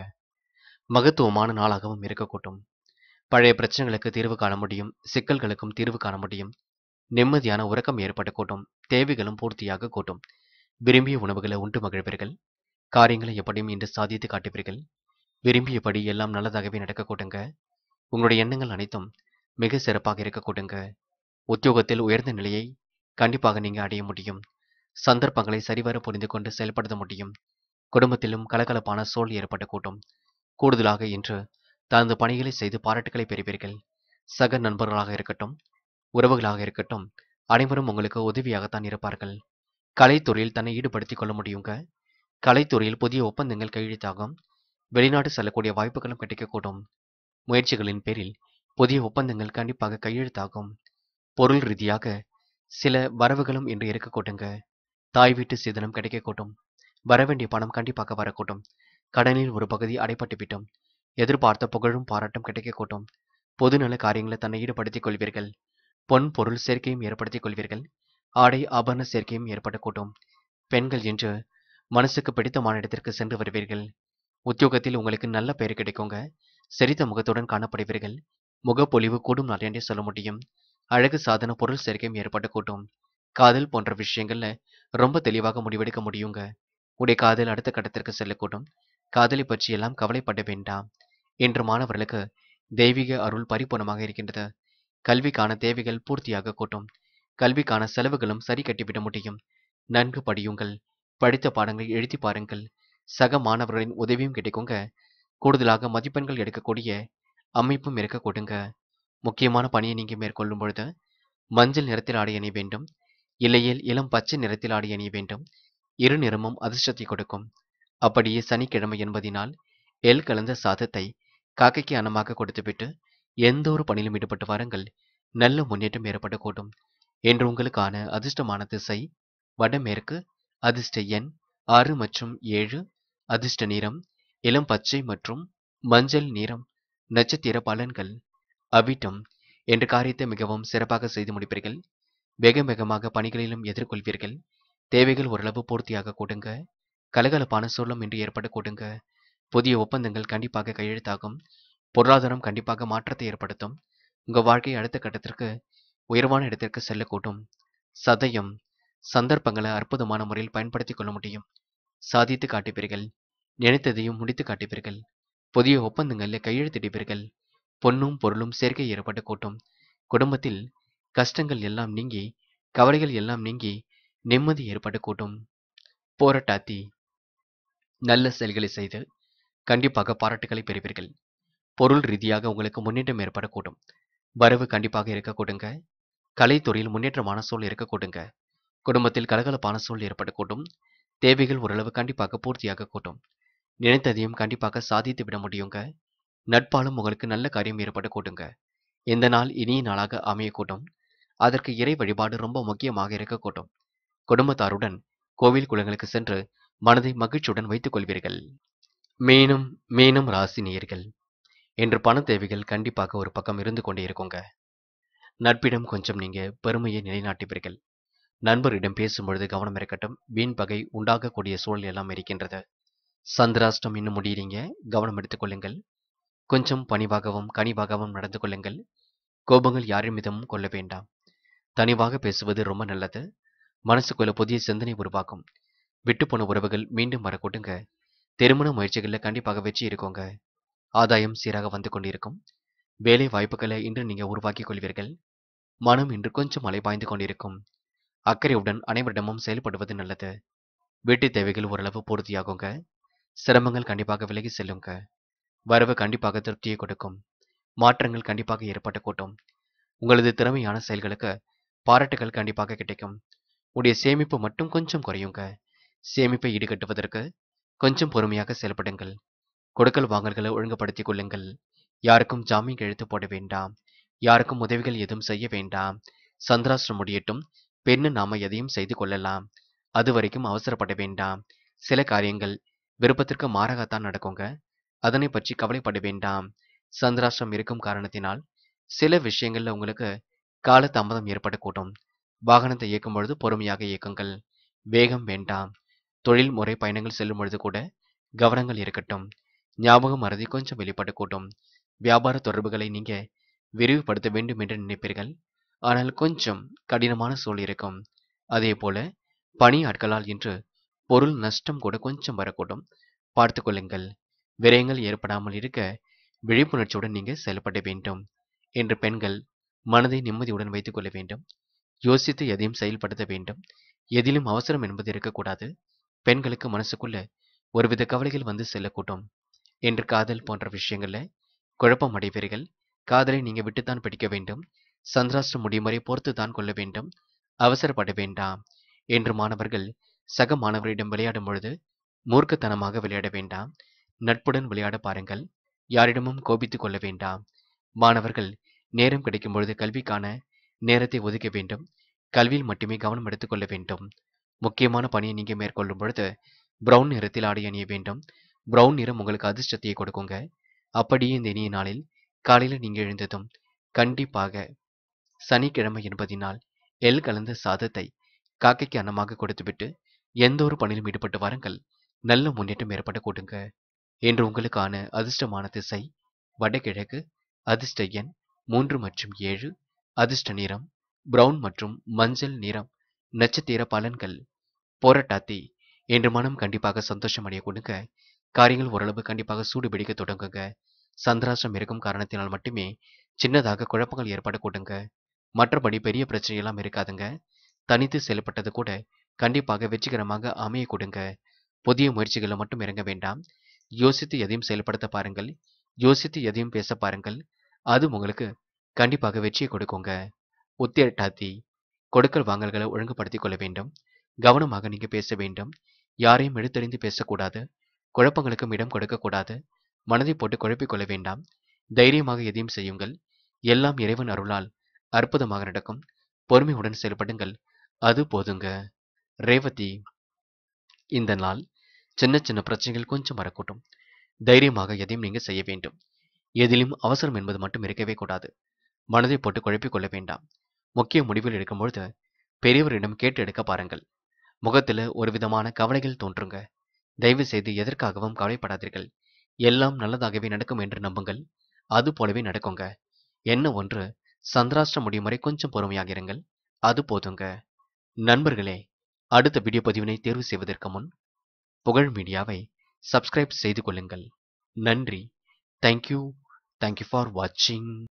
மகத்துவமான நாளாகவும் இருக்கக்கூடும் பழைய பிரச்சனைகளுக்கு தீர்வு காண முடியும் சிக்கல்களுக்கும் தீர்வு காண முடியும் நிம்மதியான உறக்கம் ஏற்பட கூட்டும் தேவைகளும் பூர்த்தியாக கூட்டும் விரும்பிய உணவுகளை உண்டு மகிழ்வீர்கள் காரியங்களை எப்படியும் இன்று சாதித்து காட்டுவீர்கள் விரும்பியபடி எல்லாம் நல்லதாகவே நடக்க கூட்டுங்க உங்களுடைய எண்ணங்கள் அனைத்தும் மிக சிறப்பாக இருக்க கூட்டுங்க உத்தியோகத்தில் உயர்ந்த நிலையை கண்டிப்பாக நீங்க அடைய முடியும் சந்தர்ப்பங்களை சரிவர புரிந்து கொண்டு செயல்படுத்த முடியும் குடும்பத்திலும் கலகலப்பான சூழல் ஏற்பட்ட கூட்டும் கூடுதலாக இன்று தனது பணிகளை செய்து பாராட்டுகளை பெறுவீர்கள் சக நண்பர்களாக இருக்கட்டும் உறவுகளாக இருக்கட்டும் அனைவரும் உங்களுக்கு உதவியாகத்தான் இருப்பார்கள் கலைத்துறையில் தன்னை ஈடுபடுத்திக் கொள்ள முடியுங்க கலைத்துறையில் புதிய ஒப்பந்தங்கள் கையெழுத்தாகும் வெளிநாடு செல்லக்கூடிய வாய்ப்புகளும் கிடைக்கக்கூடும் முயற்சிகளின் பேரில் புதிய ஒப்பந்தங்கள் கண்டிப்பாக கையெழுத்தாகும் பொருள் ரீதியாக சில வரவுகளும் இன்று இருக்கக்கூடுங்க தாய் வீட்டு சீதனம் கிடைக்கக்கூடும் வரவேண்டிய பணம் கண்டிப்பாக வரக்கூடும் கடனில் ஒரு பகுதி அடைப்பட்டு விட்டோம் எதிர்பார்த்த புகழும் பாராட்டும் கிடைக்கக்கூடும் பொதுநல காரியங்களை தன்னை ஈடுபடுத்திக் கொள்வீர்கள் பொன் பொருள் சேர்க்கையும் ஏற்படுத்திக் கொள்வீர்கள் ஆடை ஆபரண சேர்க்கையும் ஏற்படக்கூடும் பெண்கள் என்று மனசுக்கு பிடித்தமான இடத்திற்கு சென்று வருவீர்கள் உத்தியோகத்தில் உங்களுக்கு நல்ல பெயர் கிடைக்குங்க சிரித்த முகத்துடன் காணப்படுவீர்கள் முகப்பொலிவு கூடும் நாள் என்றே சொல்ல முடியும் அழகு சாதன பொருள் சேர்க்கையும் ஏற்படக்கூடும் காதல் போன்ற விஷயங்கள்ல ரொம்ப தெளிவாக முடிவெடுக்க முடியுங்க உடைய காதல் அடுத்த கட்டத்திற்கு செல்லக்கூடும் காதலை பற்றி எல்லாம் கவலைப்பட வேண்டாம் இன்று மாணவர்களுக்கு தெய்வீக அருள் பரிபூர்ணமாக இருக்கின்றது கல்விக்கான தேவைகள் பூர்த்தியாக கூட்டும் கல்விக்கான செலவுகளும் சரி கட்டிவிட முடியும் நன்கு படியுங்கள் படித்த பாடங்களை எழுதி பாருங்கள் சக மாணவர்களின் உதவியும் கிடைக்குங்க கூடுதலாக மதிப்பெண்கள் எடுக்கக்கூடிய அமைப்பும் இருக்க கொடுங்க முக்கியமான பணியை நீங்க மேற்கொள்ளும் பொழுது மஞ்சள் நிறத்தில் ஆடை அணிய வேண்டும் இல்லையேல் இளம் பச்சை நிறத்தில் ஆடை அணிய வேண்டும் இரு நிறமும் அதிர்ஷ்டத்தை கொடுக்கும் அப்படியே சனிக்கிழமை என்பதினால் எல் கலந்த சாதத்தை காக்கைக்கு அன்னமாக கொடுத்துவிட்டு எந்த ஒரு பணியிலும் ஈடுபட்டு வாருங்கள் நல்ல முன்னேற்றம் ஏற்படக்கூடும் என்று உங்களுக்கான அதிர்ஷ்டமான திசை வடமேற்கு அதிர்ஷ்ட எண் ஆறு மற்றும் ஏழு அதிர்ஷ்ட நிறம் இளம் பச்சை மற்றும் மஞ்சள் நிறம் நட்சத்திர பலன்கள் அவிட்டம் என்ற காரியத்தை மிகவும் சிறப்பாக செய்து முடிப்பீர்கள் வேக வேகமாக பணிகளிலும் எதிர்கொள்வீர்கள் தேவைகள் ஓரளவு பூர்த்தியாக கொடுங்க கலகலப்பான சூழலும் இன்று ஏற்பட கொடுங்க புதிய ஒப்பந்தங்கள் கண்டிப்பாக கையெழுத்தாகும் பொருளாதாரம் கண்டிப்பாக மாற்றத்தை ஏற்படுத்தும் உங்க வாழ்க்கை அடுத்த கட்டத்திற்கு உயர்வான இடத்திற்கு செல்லக்கூடும் சதயம் சந்தர்ப்பங்களை அற்புதமான முறையில் பயன்படுத்திக் கொள்ள முடியும் சாதித்து காட்டுவீர்கள் நினைத்ததையும் முடித்து காட்டுவீர்கள் புதிய ஒப்பந்தங்களில் கையெழுத்திடுவீர்கள் பொன்னும் பொருளும் சேர்க்கை ஏற்பட்டு கூட்டும் குடும்பத்தில் கஷ்டங்கள் எல்லாம் நீங்கி கவலைகள் எல்லாம் நீங்கி நிம்மதி ஏற்பட்டு கூட்டும் போராட்டாத்தி நல்ல செயல்களை செய்து கண்டிப்பாக பாராட்டுகளை பெறுவீர்கள் பொருள் ரீதியாக உங்களுக்கு முன்னேற்றம் ஏற்படக்கூடும் வரவு கண்டிப்பாக இருக்க கொடுங்க கலைத்துறையில் முன்னேற்றமான சூழல் இருக்க கொடுங்க குடும்பத்தில் கலகலப்பான சூழல் ஏற்படக்கூடும் தேவைகள் ஓரளவு கண்டிப்பாக பூர்த்தியாக கூட்டும் நினைத்ததையும் கண்டிப்பாக சாதித்து விட முடியுங்க நட்பாலும் உங்களுக்கு நல்ல காரியம் ஏற்பட கூட்டுங்க இந்த நாள் இனிய நாளாக அமையக்கூடும் அதற்கு இறை வழிபாடு ரொம்ப முக்கியமாக இருக்கக்கூடும் குடும்பத்தாருடன் கோவில் குளங்களுக்கு சென்று மனதை மகிழ்ச்சியுடன் வைத்துக் கொள்வீர்கள் மீனும் மீனும் ராசி நேயர்கள் என்று பண தேவைகள் கண்டிப்பாக ஒரு பக்கம் இருந்து கொண்டே இருக்குங்க நட்பிடம் கொஞ்சம் நீங்க பெருமையை நிலைநாட்டுவீர்கள் நண்பரிடம் பேசும்பொழுது கவனம் இருக்கட்டும் வீண் பகை உண்டாகக்கூடிய சூழல் எல்லாம் இருக்கின்றது சந்திராஷ்டம் இன்னும் முடியறீங்க கவனம் எடுத்துக்கொள்ளுங்கள் கொஞ்சம் பணிவாகவும் கனிவாகவும் நடந்து கொள்ளுங்கள் கோபங்கள் யாரின் மீதும் கொள்ள வேண்டாம் தனிவாக பேசுவது ரொம்ப நல்லது மனசுக்குள்ள புதிய சிந்தனை உருவாக்கும் விட்டுப்போன உறவுகள் மீண்டும் வரக்கூடுங்க திருமண முயற்சிகளில் கண்டிப்பாக வெற்றி இருக்கோங்க ஆதாயம் சீராக வந்து கொண்டிருக்கும் வேலை வாய்ப்புகளை இன்று நீங்க உருவாக்கிக் கொள்வீர்கள் மனம் இன்று கொஞ்சம் அலைபாய்ந்து கொண்டிருக்கும் அக்கறையுடன் அனைவரிடமும் செயல்படுவது நல்லது வீட்டு தேவைகள் ஓரளவு பூர்த்தியாகுங்க சிரமங்கள் கண்டிப்பாக விலகி செல்லுங்க வரவு கண்டிப்பாக திருப்தியை கொடுக்கும் மாற்றங்கள் கண்டிப்பாக ஏற்பட்ட கூட்டம் உங்களது திறமையான செயல்களுக்கு பாராட்டுகள் கண்டிப்பாக கிடைக்கும் உடைய சேமிப்பு மட்டும் கொஞ்சம் குறையுங்க சேமிப்பை ஈடுகட்டுவதற்கு கொஞ்சம் பொறுமையாக செயல்படுங்கள் கொடுக்கல் வாங்கல்களை ஒழுங்குபடுத்திக் கொள்ளுங்கள் யாருக்கும் ஜாமீன் எழுத்து போட வேண்டாம் யாருக்கும் உதவிகள் எதுவும் செய்ய வேண்டாம் சந்திராஷ்டிரம் முடியட்டும் பெண்ணு நாம எதையும் செய்து கொள்ளலாம் அது வரைக்கும் அவசரப்பட வேண்டாம் சில காரியங்கள் விருப்பத்திற்கு மாறாகத்தான் நடக்குங்க அதனை பற்றி கவலைப்பட வேண்டாம் சந்திராஷ்டிரம் இருக்கும் காரணத்தினால் சில விஷயங்கள்ல உங்களுக்கு கால தாமதம் ஏற்படக்கூடும் வாகனத்தை இயக்கும் பொழுது பொறுமையாக இயக்குங்கள் வேகம் வேண்டாம் தொழில் முறை பயணங்கள் செல்லும் பொழுது கூட கவனங்கள் இருக்கட்டும் ஞாபகம் மறதி கொஞ்சம் வெளிப்படக்கூடும் வியாபார தொடர்புகளை நீங்க விரிவுபடுத்த வேண்டும் என்று நினைப்பீர்கள் ஆனால் கொஞ்சம் கடினமான சூழல் இருக்கும் அதே போல பணி ஆட்களால் இன்று பொருள் நஷ்டம் கூட கொஞ்சம் வரக்கூடும் பார்த்து கொள்ளுங்கள் விரயங்கள் ஏற்படாமல் இருக்க விழிப்புணர்ச்சியுடன் நீங்க செயல்பட வேண்டும் என்று பெண்கள் மனதை நிம்மதியுடன் வைத்துக் கொள்ள வேண்டும் யோசித்து எதையும் செயல்படுத்த வேண்டும் எதிலும் அவசரம் என்பது இருக்கக்கூடாது பெண்களுக்கு மனசுக்குள்ள ஒருவித கவலைகள் வந்து செல்லக்கூடும் என்று காதல் போன்ற விஷயங்கள்ல குழப்பம் அடைவீர்கள் காதலை நீங்க விட்டுத்தான் பிடிக்க வேண்டும் சந்திராஷ்டிரம் முடியும் வரை பொறுத்து தான் கொள்ள வேண்டும் அவசரப்பட வேண்டாம் என்று மாணவர்கள் சக மாணவரிடம் விளையாடும் பொழுது மூர்க்கத்தனமாக விளையாட வேண்டாம் நட்புடன் விளையாட பாருங்கள் யாரிடமும் கோபித்துக் கொள்ள வேண்டாம் மாணவர்கள் நேரம் கிடைக்கும் பொழுது கல்விக்கான நேரத்தை ஒதுக்க வேண்டும் கல்வியில் மட்டுமே கவனம் எடுத்துக் கொள்ள வேண்டும் முக்கியமான பணியை நீங்க மேற்கொள்ளும் பொழுது பிரவுன் நிறத்தில் ஆடை அணிய வேண்டும் பிரவுன் நிறம் உங்களுக்கு அதிர்ஷ்டத்தை கொடுக்குங்க அப்படியே இந்த இனிய நாளில் காலையில நீங்க எழுந்ததும் கண்டிப்பாக சனிக்கிழமை என்பதினால் எள் கலந்த சாதத்தை காக்கைக்கு அன்னமாக கொடுத்துவிட்டு எந்த ஒரு பணியிலும் ஈடுபட்டு வாருங்கள் நல்ல முன்னேற்றம் ஏற்பட கூடுங்க என்று உங்களுக்கான அதிர்ஷ்டமான திசை வடகிழக்கு அதிர்ஷ்ட எண் மூன்று மற்றும் ஏழு அதிர்ஷ்ட நிறம் பிரவுன் மற்றும் மஞ்சள் நிறம் நட்சத்திர பலன்கள் போராட்டாத்தி என்று மனம் கண்டிப்பாக சந்தோஷம் அடைய கொடுங்க காரியங்கள் ஓரளவு கண்டிப்பாக சூடு பிடிக்க தொடங்குங்க சந்திராஷ்டிரம் இருக்கும் காரணத்தினால் மட்டுமே சின்னதாக குழப்பங்கள் ஏற்பட கூடுங்க மற்றபடி பெரிய பிரச்சனையெல்லாம் இருக்காதுங்க தனித்து செயல்பட்டது கூட கண்டிப்பாக வெற்றிகரமாக அமைய கொடுங்க புதிய முயற்சிகளை மட்டும் இறங்க வேண்டாம் யோசித்து எதையும் செயல்படுத்த பாருங்கள் யோசித்து எதையும் பேச பாருங்கள் அது உங்களுக்கு கண்டிப்பாக வெற்றியை கொடுக்குங்க உத்திரட்டாத்தி கொடுக்கல் வாங்கல்களை ஒழுங்குபடுத்திக் கொள்ள வேண்டும் கவனமாக நீங்க பேச வேண்டும் யாரையும் எடுத்தறிந்து பேசக்கூடாது குழப்பங்களுக்கும் இடம் கொடுக்கக்கூடாது மனதை போட்டு குழப்பிக் கொள்ள வேண்டாம் தைரியமாக எதையும் செய்யுங்கள் எல்லாம் இறைவன் அருளால் அற்புதமாக நடக்கும் பொறுமையுடன் செயல்படுங்கள் அது போதுங்க ரேவதி இந்த நாள் சின்ன சின்ன பிரச்சனைகள் கொஞ்சம் வரக்கூடும் தைரியமாக எதையும் நீங்க செய்ய வேண்டும் எதிலும் அவசரம் என்பது மட்டும் இருக்கவே கூடாது மனதை போட்டு குழப்பிக் கொள்ள வேண்டாம் முக்கிய முடிவில் எடுக்கும்பொழுது பெரியவரிடம் கேட்டு எடுக்க பாருங்கள் முகத்துல ஒரு விதமான கவலைகள் தோன்றுங்க தயவு செய்து எதற்காகவும் கவலைப்படாதீர்கள் எல்லாம் நல்லதாகவே நடக்கும் என்று நம்புங்கள் அது போலவே நடக்குங்க என்ன ஒன்று சந்திராஷ்டிரம் முடியும் வரை கொஞ்சம் பொறுமையாக இருங்கள் அது போதுங்க நண்பர்களே அடுத்த வீடியோ பதிவினை தேர்வு செய்வதற்கு முன் புகழ் மீடியாவை சப்ஸ்கிரைப் செய்து கொள்ளுங்கள் நன்றி தேங்க்யூ தேங்க்யூ ஃபார் வாட்சிங்